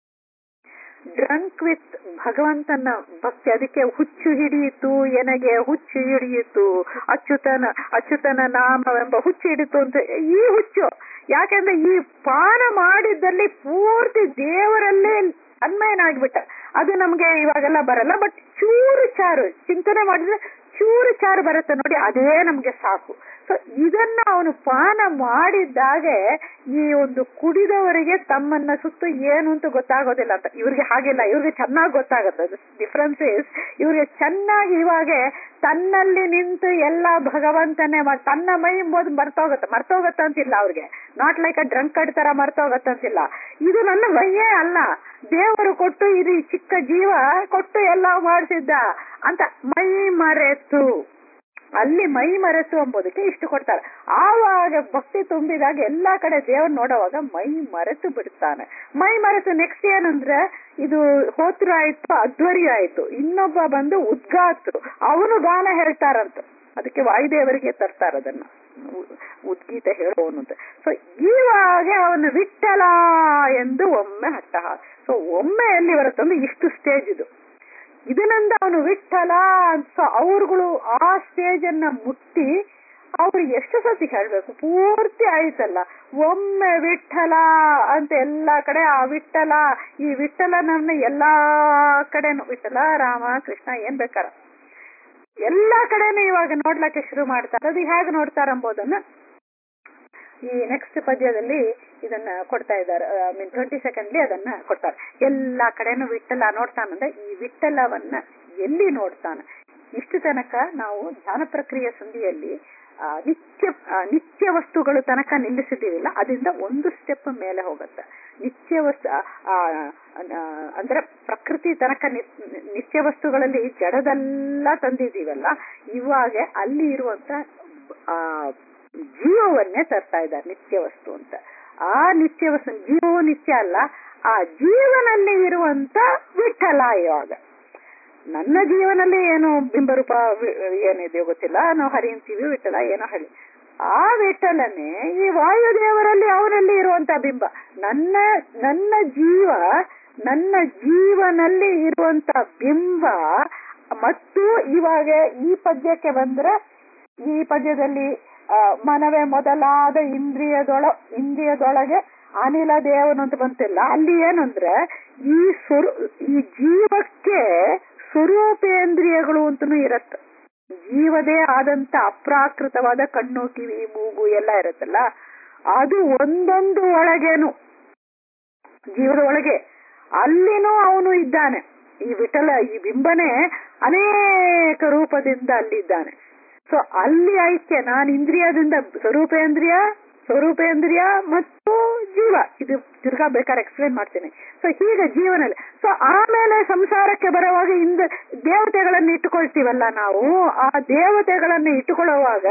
drunk with ಭಗವಂತನ ಭಕ್ತಿ ಅದಕ್ಕೆ ಹುಚ್ಚು ಹಿಡಿಯಿತು ಎನಗೆ ಹುಚ್ಚು ಹಿಡಿಯಿತು ಅಚ್ಯುತನ ಅಚ್ಯುತನ ನಾಮವೆಂಬ ಹುಚ್ಚು ಹಿಡಿತು ಅಂತ ಈ ಹುಚ್ಚು ಯಾಕೆಂದ್ರೆ ಈ ಪಾನ ಮಾಡಿದ್ದಲ್ಲಿ ಪೂರ್ತಿ ದೇವರಲ್ಲೇ ಅನ್ಮಯನಾಗ್ಬಿಟ್ಟ ಅದು ನಮ್ಗೆ ಇವಾಗೆಲ್ಲ ಬರಲ್ಲ ಬಟ್ ಚೂರು ಚಾರು ಚಿಂತನೆ ಮಾಡಿದ್ರೆ ಚೂರು ಚಾರು ಬರುತ್ತೆ ನೋಡಿ ಅದೇ ನಮ್ಗೆ ಸಾಕು ಸೊ ಇದನ್ನ ಅವನು ಪಾನ ಮಾಡಿದ್ದಾಗೆ ಈ ಒಂದು ಕುಡಿದವರಿಗೆ ತಮ್ಮನ್ನ ಸುತ್ತು ಏನು ಅಂತ ಗೊತ್ತಾಗೋದಿಲ್ಲ ಅಂತ ಇವ್ರಿಗೆ ಹಾಗಿಲ್ಲ ಇವ್ರಿಗೆ ಚೆನ್ನಾಗಿ ಗೊತ್ತಾಗುತ್ತೆ ಡಿಫ್ರೆನ್ಸ್ ಇಸ್ ಇವ್ರಿಗೆ ಚೆನ್ನಾಗಿ ಇವಾಗ ತನ್ನಲ್ಲಿ ನಿಂತು ಎಲ್ಲ ಭಗವಂತನೇ ಮಾಡಿ ತನ್ನ ಮೈ ಎಂಬುದು ಮರ್ತೋಗತ್ತೆ ಮರ್ತೋಗತ್ತೆ ಅಂತಿಲ್ಲ ಅವ್ರಿಗೆ ನಾಟ್ ಲೈಕ್ ಅ ಡ್ರಂಕಡ್ ತರ ಮರ್ತೋಗತ್ತೆ ಅಂತಿಲ್ಲ ಇದು ನನ್ನ ಮೈಯೇ ಅಲ್ಲ ದೇವರು ಕೊಟ್ಟು ಇದು ಚಿಕ್ಕ ಜೀವ ಕೊಟ್ಟು ಎಲ್ಲ ಮಾಡಿಸಿದ್ದ ಅಂತ ಮೈ ಮರೆತು ಅಲ್ಲಿ ಮೈ ಮರೆತು ಎಂಬುದಕ್ಕೆ ಇಷ್ಟು ಕೊಡ್ತಾರೆ ಆವಾಗ ಭಕ್ತಿ ತುಂಬಿದಾಗ ಎಲ್ಲಾ ಕಡೆ ದೇವ್ರು ನೋಡುವಾಗ ಮೈ ಮರೆತು ಬಿಡ್ತಾನೆ ಮೈ ಮರೆತು ನೆಕ್ಸ್ಟ್ ಏನಂದ್ರೆ ಇದು ಹೋತ್ರ ಆಯ್ತು ಅಧ್ವರಿ ಆಯ್ತು ಇನ್ನೊಬ್ಬ ಬಂದು ಉದ್ಗಾತ್ರು ಅವನು ಗಾನ ಹೇಳ್ತಾರಂತ ಅದಕ್ಕೆ ವಾಯುದೇವರಿಗೆ ತರ್ತಾರ ಅದನ್ನ ಉದ್ಗೀತ ಹೇಳೋನು ಅಂತ ಸೊ ಇವಾಗ ಅವನು ವಿಠಲ ಎಂದು ಒಮ್ಮೆ ಹಟ್ಟ ಸೊ ಒಮ್ಮೆ ಎಲ್ಲಿ ಬರುತ್ತಂದ್ರೆ ಇಷ್ಟು ಸ್ಟೇಜ್ ಇದು ಇದರಿಂದ ಅವನು ವಿಠಲ ಅಂತ ಅವ್ರುಗಳು ಆ ಸ್ಟೇಜ್ ಅನ್ನ ಮುಟ್ಟಿ ಅವ್ರು ಎಷ್ಟು ಸತಿ ಹೇಳ್ಬೇಕು ಪೂರ್ತಿ ಆಯ್ತಲ್ಲ ಒಮ್ಮೆ ವಿಠಲ ಅಂತ ಎಲ್ಲಾ ಕಡೆ ಆ ವಿಠಲ ಈ ವಿಠಲನನ್ನ ಎಲ್ಲಾ ಕಡೆನು ವಿಠಲ ರಾಮ ಕೃಷ್ಣ ಏನ್ ಬೇಕಾರ ಎಲ್ಲಾ ಕಡೆನೂ ಇವಾಗ ನೋಡ್ಲಕ್ಕೆ ಶುರು ಮಾಡ್ತಾರೆ ಅದು ಹೇಗೆ ನೋಡ್ತಾರ ಎಂಬುದನ್ನ ಈ ನೆಕ್ಸ್ಟ್ ಪದ್ಯದಲ್ಲಿ ಇದನ್ನ ಕೊಡ್ತಾ ಇದ್ದಾರೆ ಮೀನ್ ಟ್ವೆಂಟಿ ಸೆಕೆಂಡ್ಲಿ ಅದನ್ನ ಕೊಡ್ತಾರೆ ಎಲ್ಲಾ ಕಡೆನೂ ವಿಠಲ ನೋಡ್ತಾನಂದ್ರೆ ಈ ವಿಠಲವನ್ನ ಎಲ್ಲಿ ನೋಡ್ತಾನ ಇಷ್ಟು ತನಕ ನಾವು ಧ್ಯಾನ ಪ್ರಕ್ರಿಯೆ ಸಂಧಿಯಲ್ಲಿ ನಿತ್ಯ ನಿತ್ಯ ವಸ್ತುಗಳು ತನಕ ನಿಲ್ಲಿಸಿದ್ದೀವಿಲ್ಲ ಅದರಿಂದ ಒಂದು ಸ್ಟೆಪ್ ಮೇಲೆ ಹೋಗುತ್ತೆ ನಿತ್ಯ ವಸ್ತು ಅಂದ್ರೆ ಪ್ರಕೃತಿ ತನಕ ನಿತ್ಯ ವಸ್ತುಗಳಲ್ಲಿ ಜಡದೆಲ್ಲ ತಂದಿದ್ದೀವಲ್ಲ ಇವಾಗ ಅಲ್ಲಿ ಇರುವಂತ ಆ ಜೀವವನ್ನೇ ತರ್ತಾ ಇದ್ದಾರೆ ನಿತ್ಯ ವಸ್ತು ಅಂತ ಆ ನಿತ್ಯ ವಸ್ತು ಜೀವವು ನಿತ್ಯ ಅಲ್ಲ ಆ ಜೀವನಲ್ಲಿ ಇರುವಂತ ವಿಠಲ ಇವಾಗ ನನ್ನ ಜೀವನದಲ್ಲಿ ಏನು ಬಿಂಬರೂಪ ವಿ- ಏನಿದೆಯೋ ಗೊತ್ತಿಲ್ಲ ನಾವು ಹರಿ ಅಂತೀವಿ ವಿಠಲ ಏನೋ ಹೇಳಿ ಆ ವಿಠಲನೇ ಈ ವಾಯುದೇವರಲ್ಲಿ ಅವರಲ್ಲಿ ಇರುವಂತ ಬಿಂಬ ನನ್ನ ನನ್ನ ಜೀವ ನನ್ನ ಜೀವನಲ್ಲಿ ಇರುವಂತ ಬಿಂಬ ಮತ್ತು ಇವಾಗ ಈ ಪದ್ಯಕ್ಕೆ ಬಂದ್ರೆ ಈ ಪದ್ಯದಲ್ಲಿ ಆ, ಮನವೇ ಮೊದಲಾದ ಇಂದ್ರಿಯದೊಳ ಇಂದ್ರಿಯದೊಳಗೆ ಅನಿಲ ದೇವನು ಅಂತ ಬಂತಿಲ್ಲ ಅಲ್ಲಿ ಏನಂದ್ರೆ ಈ ಸ್ವರೂ ಈ ಜೀವಕ್ಕೆ ಸ್ವರೂಪೇಂದ್ರಿಯಗಳು ಅಂತನೂ ಇರತ್ತೆ ಜೀವದೇ ಆದಂತ ಅಪ್ರಾಕೃತವಾದ ಕಣ್ಣು ಕಿವಿ ಮೂಗು ಎಲ್ಲ ಇರುತ್ತಲ್ಲ ಅದು ಒಂದೊಂದು ಒಳಗೇನು ಜೀವದ ಒಳಗೆ ಅಲ್ಲಿನೂ ಅವನು ಇದ್ದಾನೆ ಈ ವಿಠಲ ಈ ಬಿಂಬನೆ ಅನೇಕ ರೂಪದಿಂದ ಅಲ್ಲಿದ್ದಾನೆ ಸೊ ಅಲ್ಲಿ ಐಕ್ಯ ನಾನು ಇಂದ್ರಿಯದಿಂದ ಸ್ವರೂಪೇಂದ್ರಿಯ ಸ್ವರೂಪೇಂದ್ರಿಯ ಮತ್ತು ಜೀವ ಇದು ತಿರ್ಗಾ ಬೇಕಾದ್ರೆ ಎಕ್ಸ್ಪ್ಲೇನ್ ಮಾಡ್ತೀನಿ ಸೊ ಹೀಗೆ ಜೀವನಲ್ಲಿ ಸೊ ಆಮೇಲೆ ಸಂಸಾರಕ್ಕೆ ಬರುವಾಗ ಇಂದ ದೇವತೆಗಳನ್ನು ಇಟ್ಟುಕೊಳ್ತೀವಲ್ಲ ನಾವು ಆ ದೇವತೆಗಳನ್ನು ಇಟ್ಟುಕೊಳ್ಳುವಾಗ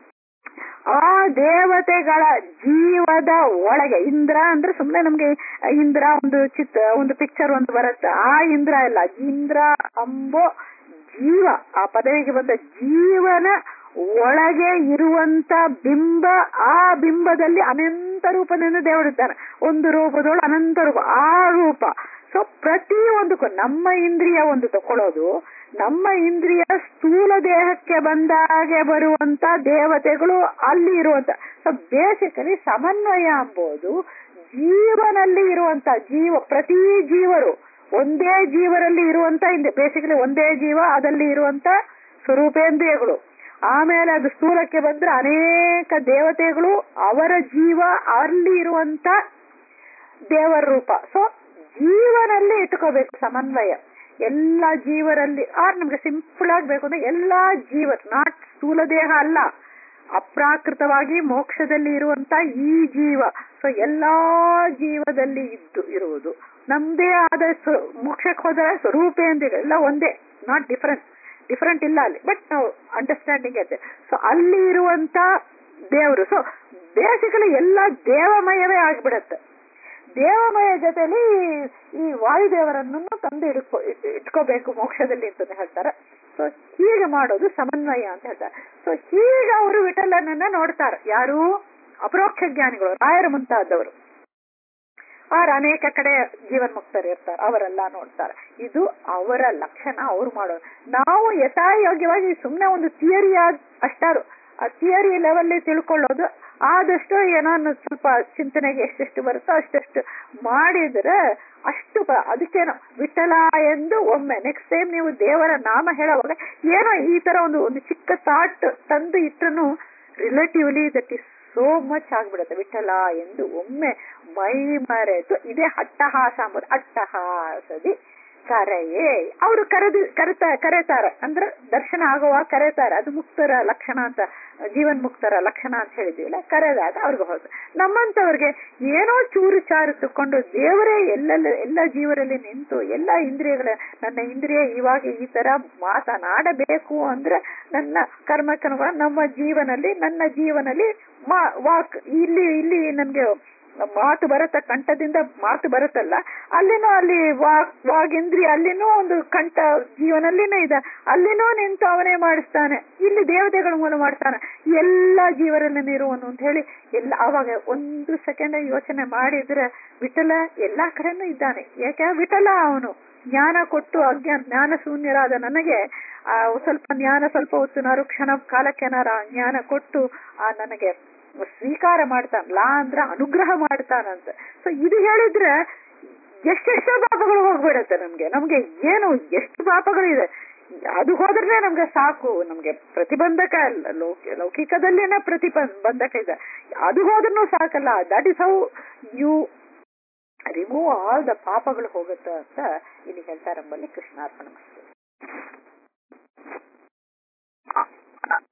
ಆ ದೇವತೆಗಳ ಜೀವದ ಒಳಗೆ ಇಂದ್ರ ಅಂದ್ರೆ ಸುಮ್ಮನೆ ನಮ್ಗೆ ಇಂದ್ರ ಒಂದು ಚಿತ್ರ ಒಂದು ಪಿಕ್ಚರ್ ಒಂದು ಬರುತ್ತೆ ಆ ಇಂದ್ರ ಇಲ್ಲ ಇಂದ್ರ ಅಂಬೋ ಜೀವ ಆ ಪದವಿಗೆ ಬಂದ ಜೀವನ ಒಳಗೆ ಇರುವಂತ ಬಿಂಬ ಆ ಬಿಂಬದಲ್ಲಿ ಅನಂತ ರೂಪದಿಂದ ದೇವರಿದ್ದಾನೆ ಒಂದು ರೂಪದೊಳು ಅನಂತ ರೂಪ ಆ ರೂಪ ಸೊ ಪ್ರತಿ ಒಂದಕ್ಕೂ ನಮ್ಮ ಇಂದ್ರಿಯ ಒಂದು ತಕೊಳ್ಳೋದು ನಮ್ಮ ಇಂದ್ರಿಯ ಸ್ಥೂಲ ದೇಹಕ್ಕೆ ಬಂದಾಗೆ ಬರುವಂತ ದೇವತೆಗಳು ಅಲ್ಲಿ ಇರುವಂತ ಸೊ ಬೇಸಿಕಲಿ ಸಮನ್ವಯ ಎಂಬುದು ಜೀವನಲ್ಲಿ ಇರುವಂತ ಜೀವ ಪ್ರತಿ ಜೀವರು ಒಂದೇ ಜೀವರಲ್ಲಿ ಇರುವಂತ ಬೇಸಿಕಲಿ ಒಂದೇ ಜೀವ ಅದಲ್ಲಿ ಇರುವಂತ ಸ್ವರೂಪೇಂದ್ರಿಯಗಳು ಆಮೇಲೆ ಅದು ಸ್ಥೂಲಕ್ಕೆ ಬಂದ್ರೆ ಅನೇಕ ದೇವತೆಗಳು ಅವರ ಜೀವ ಅಲ್ಲಿ ಇರುವಂತ ದೇವರ ರೂಪ ಸೊ ಜೀವನಲ್ಲಿ ಇಟ್ಕೋಬೇಕು ಸಮನ್ವಯ ಎಲ್ಲ ಜೀವರಲ್ಲಿ ಆರ್ ನಮ್ಗೆ ಸಿಂಪಲ್ ಆಗ್ಬೇಕು ಅಂದ್ರೆ ಎಲ್ಲಾ ಜೀವ ನಾಟ್ ಸ್ಥೂಲ ದೇಹ ಅಲ್ಲ ಅಪ್ರಾಕೃತವಾಗಿ ಮೋಕ್ಷದಲ್ಲಿ ಇರುವಂತ ಈ ಜೀವ ಸೊ ಎಲ್ಲಾ ಜೀವದಲ್ಲಿ ಇದ್ದು ಇರುವುದು ನಮ್ದೇ ಆದ ಸ್ವ- ಮೋಕ್ಷಕ್ಕೆ ಹೋದರೆ ಸ್ವರೂಪೇಂದ್ರಿಯ ಎಲ್ಲ ಒಂದೇ ನಾಟ್ ಡಿಫರೆಂಟ್ ಡಿಫರೆಂಟ್ ಇಲ್ಲ ಅಲ್ಲಿ ಬಟ್ ನಾವು ಅಂಡರ್ಸ್ಟ್ಯಾಂಡಿಂಗ್ ಇದೆ ಸೊ ಅಲ್ಲಿ ಇರುವಂತ ದೇವರು ಸೊ ಬೇಸಿಕಲಿ ಎಲ್ಲ ದೇವಮಯವೇ ಆಗ್ಬಿಡತ್ತೆ ದೇವಮಯ ಜೊತೆಲಿ ಈ ವಾಯುದೇವರನ್ನು ತಂದು ಇಟ್ಕೋ ಇಟ್- ಇಟ್ಕೋಬೇಕು ಮೋಕ್ಷದಲ್ಲಿ ಅಂತ ಹೇಳ್ತಾರೆ ಸೊ ಹೀಗೆ ಮಾಡೋದು ಸಮನ್ವಯ ಅಂತ ಹೇಳ್ತಾರೆ ಸೊ ಹೀಗೆ ಅವರು ವಿಠಲನನ್ನ ನೋಡ್ತಾರೆ ಯಾರು ಅಪರೋಕ್ಷ ಜ್ಞಾನಿಗಳು ರಾಯರ ಮುಂತಾದವರು ಆರ್ ಅನೇಕ ಕಡೆ ಜೀವನ್ಮುಕ್ತರು ಇರ್ತಾರೆ ಅವರೆಲ್ಲ ನೋಡ್ತಾರೆ ಇದು ಅವರ ಲಕ್ಷಣ ಅವ್ರು ಮಾಡೋದು ನಾವು ಯಥಾಯೋಗ್ಯವಾಗಿ ಸುಮ್ಮನೆ ಒಂದು ಥಿಯರಿ ಅಷ್ಟಾರು ಆ ಥಿಯರಿ ಲೆವೆಲ್ ತಿಳ್ಕೊಳ್ಳೋದು ಆದಷ್ಟು ಏನೋ ಒಂದು ಸ್ವಲ್ಪ ಚಿಂತನೆಗೆ ಎಷ್ಟೆಷ್ಟು ಬರುತ್ತೋ ಅಷ್ಟೆಷ್ಟು ಮಾಡಿದ್ರೆ ಅಷ್ಟು ಬ- ಅದಕ್ಕೇನೋ ವಿಠಲ ಎಂದು ಒಮ್ಮೆ ನೆಕ್ಸ್ಟ್ ಟೈಮ್ ನೀವು ದೇವರ ನಾಮ ಹೇಳುವಾಗ ಏನೋ ಈ ತರ ಒಂದು ಒಂದು ಚಿಕ್ಕ ಥಾಟ್ ತಂದು ಇಟ್ಟನು relatively that is so much ಆಗ್ಬಿಡುತ್ತೆ ವಿಠಲ ಎಂದು ಒಮ್ಮೆ ಮೈ ಮರೆತು ಇದೇ ಅಟ್ಟಹಾಸ ಅಂಬುದು ಅಟ್ಟಹಾಸದಿ ಕರೆಯೇ ಅವರು ಕರೆದು ಕರೆತ ಕರೆತಾರೆ ಅಂದ್ರೆ ದರ್ಶನ ಆಗುವಾಗ ಕರೆತಾರೆ ಅದು ಮುಕ್ತರ ಲಕ್ಷಣ ಅಂತ ಜೀವನ್ ಮುಕ್ತರ ಲಕ್ಷಣ ಅಂತ ಹೇಳಿದೀವಲ್ಲ ಕರೆದಾಗ ಅವ್ರಿಗೆ ಹೋದ್ರು ನಮ್ಮಂತವ್ರಿಗೆ ಏನೋ ಚೂರು ಚಾರು ತಕೊಂಡು ದೇವರೇ ಎಲ್ಲೆಲ್ಲ ಎಲ್ಲ ಜೀವರಲ್ಲಿ ನಿಂತು ಎಲ್ಲ ಇಂದ್ರಿಯಗಳ ನನ್ನ ಇಂದ್ರಿಯ ಇವಾಗ ಈ ತರ ಮಾತನಾಡಬೇಕು ಅಂದ್ರೆ ನನ್ನ ಕರ್ಮಕ್ಕನುಗುಣ ನಮ್ಮ ಜೀವನಲ್ಲಿ ನನ್ನ ಜೀವನಲ್ಲಿ ಮಾ ವಾಕ್ ಇಲ್ಲಿ ಇಲ್ಲಿ ನನ್ಗೆ ಮಾತು ಬರುತ್ತ ಕಂಠದಿಂದ ಮಾತು ಬರುತ್ತಲ್ಲ ಅಲ್ಲಿನೂ ಅಲ್ಲಿ ವಾಕ್ ವಾಗೇಂದ್ರಿಯ ಅಲ್ಲಿನೂ ಒಂದು ಕಂಠ ಜೀವನಲ್ಲಿನೇ ಇದೆ ಅಲ್ಲಿನೂ ನಿಂತು ಅವನೇ ಮಾಡಿಸ್ತಾನೆ ಇಲ್ಲಿ ದೇವತೆಗಳ ಮೂಲ ಮಾಡ್ತಾನೆ ಎಲ್ಲ ಜೀವರಲ್ಲಿ ಇರುವನು ಅಂತ ಹೇಳಿ ಎಲ್ಲ ಅವಾಗ ಒಂದು ಸೆಕೆಂಡ್ ಯೋಚನೆ ಮಾಡಿದ್ರೆ ವಿಠಲ ಎಲ್ಲಾ ಕಡೆನೂ ಇದ್ದಾನೆ ಯಾಕೆ ವಿಠಲ ಅವನು ಜ್ಞಾನ ಕೊಟ್ಟು ಅಜ್ಞಾನ ಜ್ಞಾನ ಶೂನ್ಯರಾದ ನನಗೆ ಆ ಸ್ವಲ್ಪ ಜ್ಞಾನ ಸ್ವಲ್ಪ ಹೊತ್ತು ಕ್ಷಣ ಕಾಲಕ್ಕೆನಾರ ಆ ಜ್ಞಾನ ಕೊಟ್ಟು ಆ ನನಗೆ ಸ್ವೀಕಾರ ಮಾಡ್ತಾನ ಲಾ ಅಂದ್ರ ಅನುಗ್ರಹ ಮಾಡ್ತಾನಂತ ಸೊ ಇದು ಹೇಳಿದ್ರೆ ಎಷ್ಟೆಷ್ಟೋ ಪಾಪಗಳು ಹೋಗ್ಬಿಡತ್ತೆ ನಮ್ಗೆ ನಮ್ಗೆ ಏನು ಎಷ್ಟು ಪಾಪಗಳಿದೆ ಅದು ಹೋದ್ರೆ ನಮ್ಗೆ ಸಾಕು ನಮ್ಗೆ ಪ್ರತಿಬಂಧಕ ಅಲ್ಲ ಲೌಕ ಲೌಕಿಕದಲ್ಲೇನೆ ಪ್ರತಿಬಂಧಕ ಇದೆ ಅದು ಹೋದ್ರೂ ಸಾಕಲ್ಲ that is how you remove all the ಪಾಪಗಳು ಹೋಗುತ್ತೆ ಅಂತ ಇಲ್ಲಿ ಹೇಳ್ತಾರೆ ನಮ್ಮಲ್ಲಿ ಕೃಷ್ಣಾರ್ಪಣ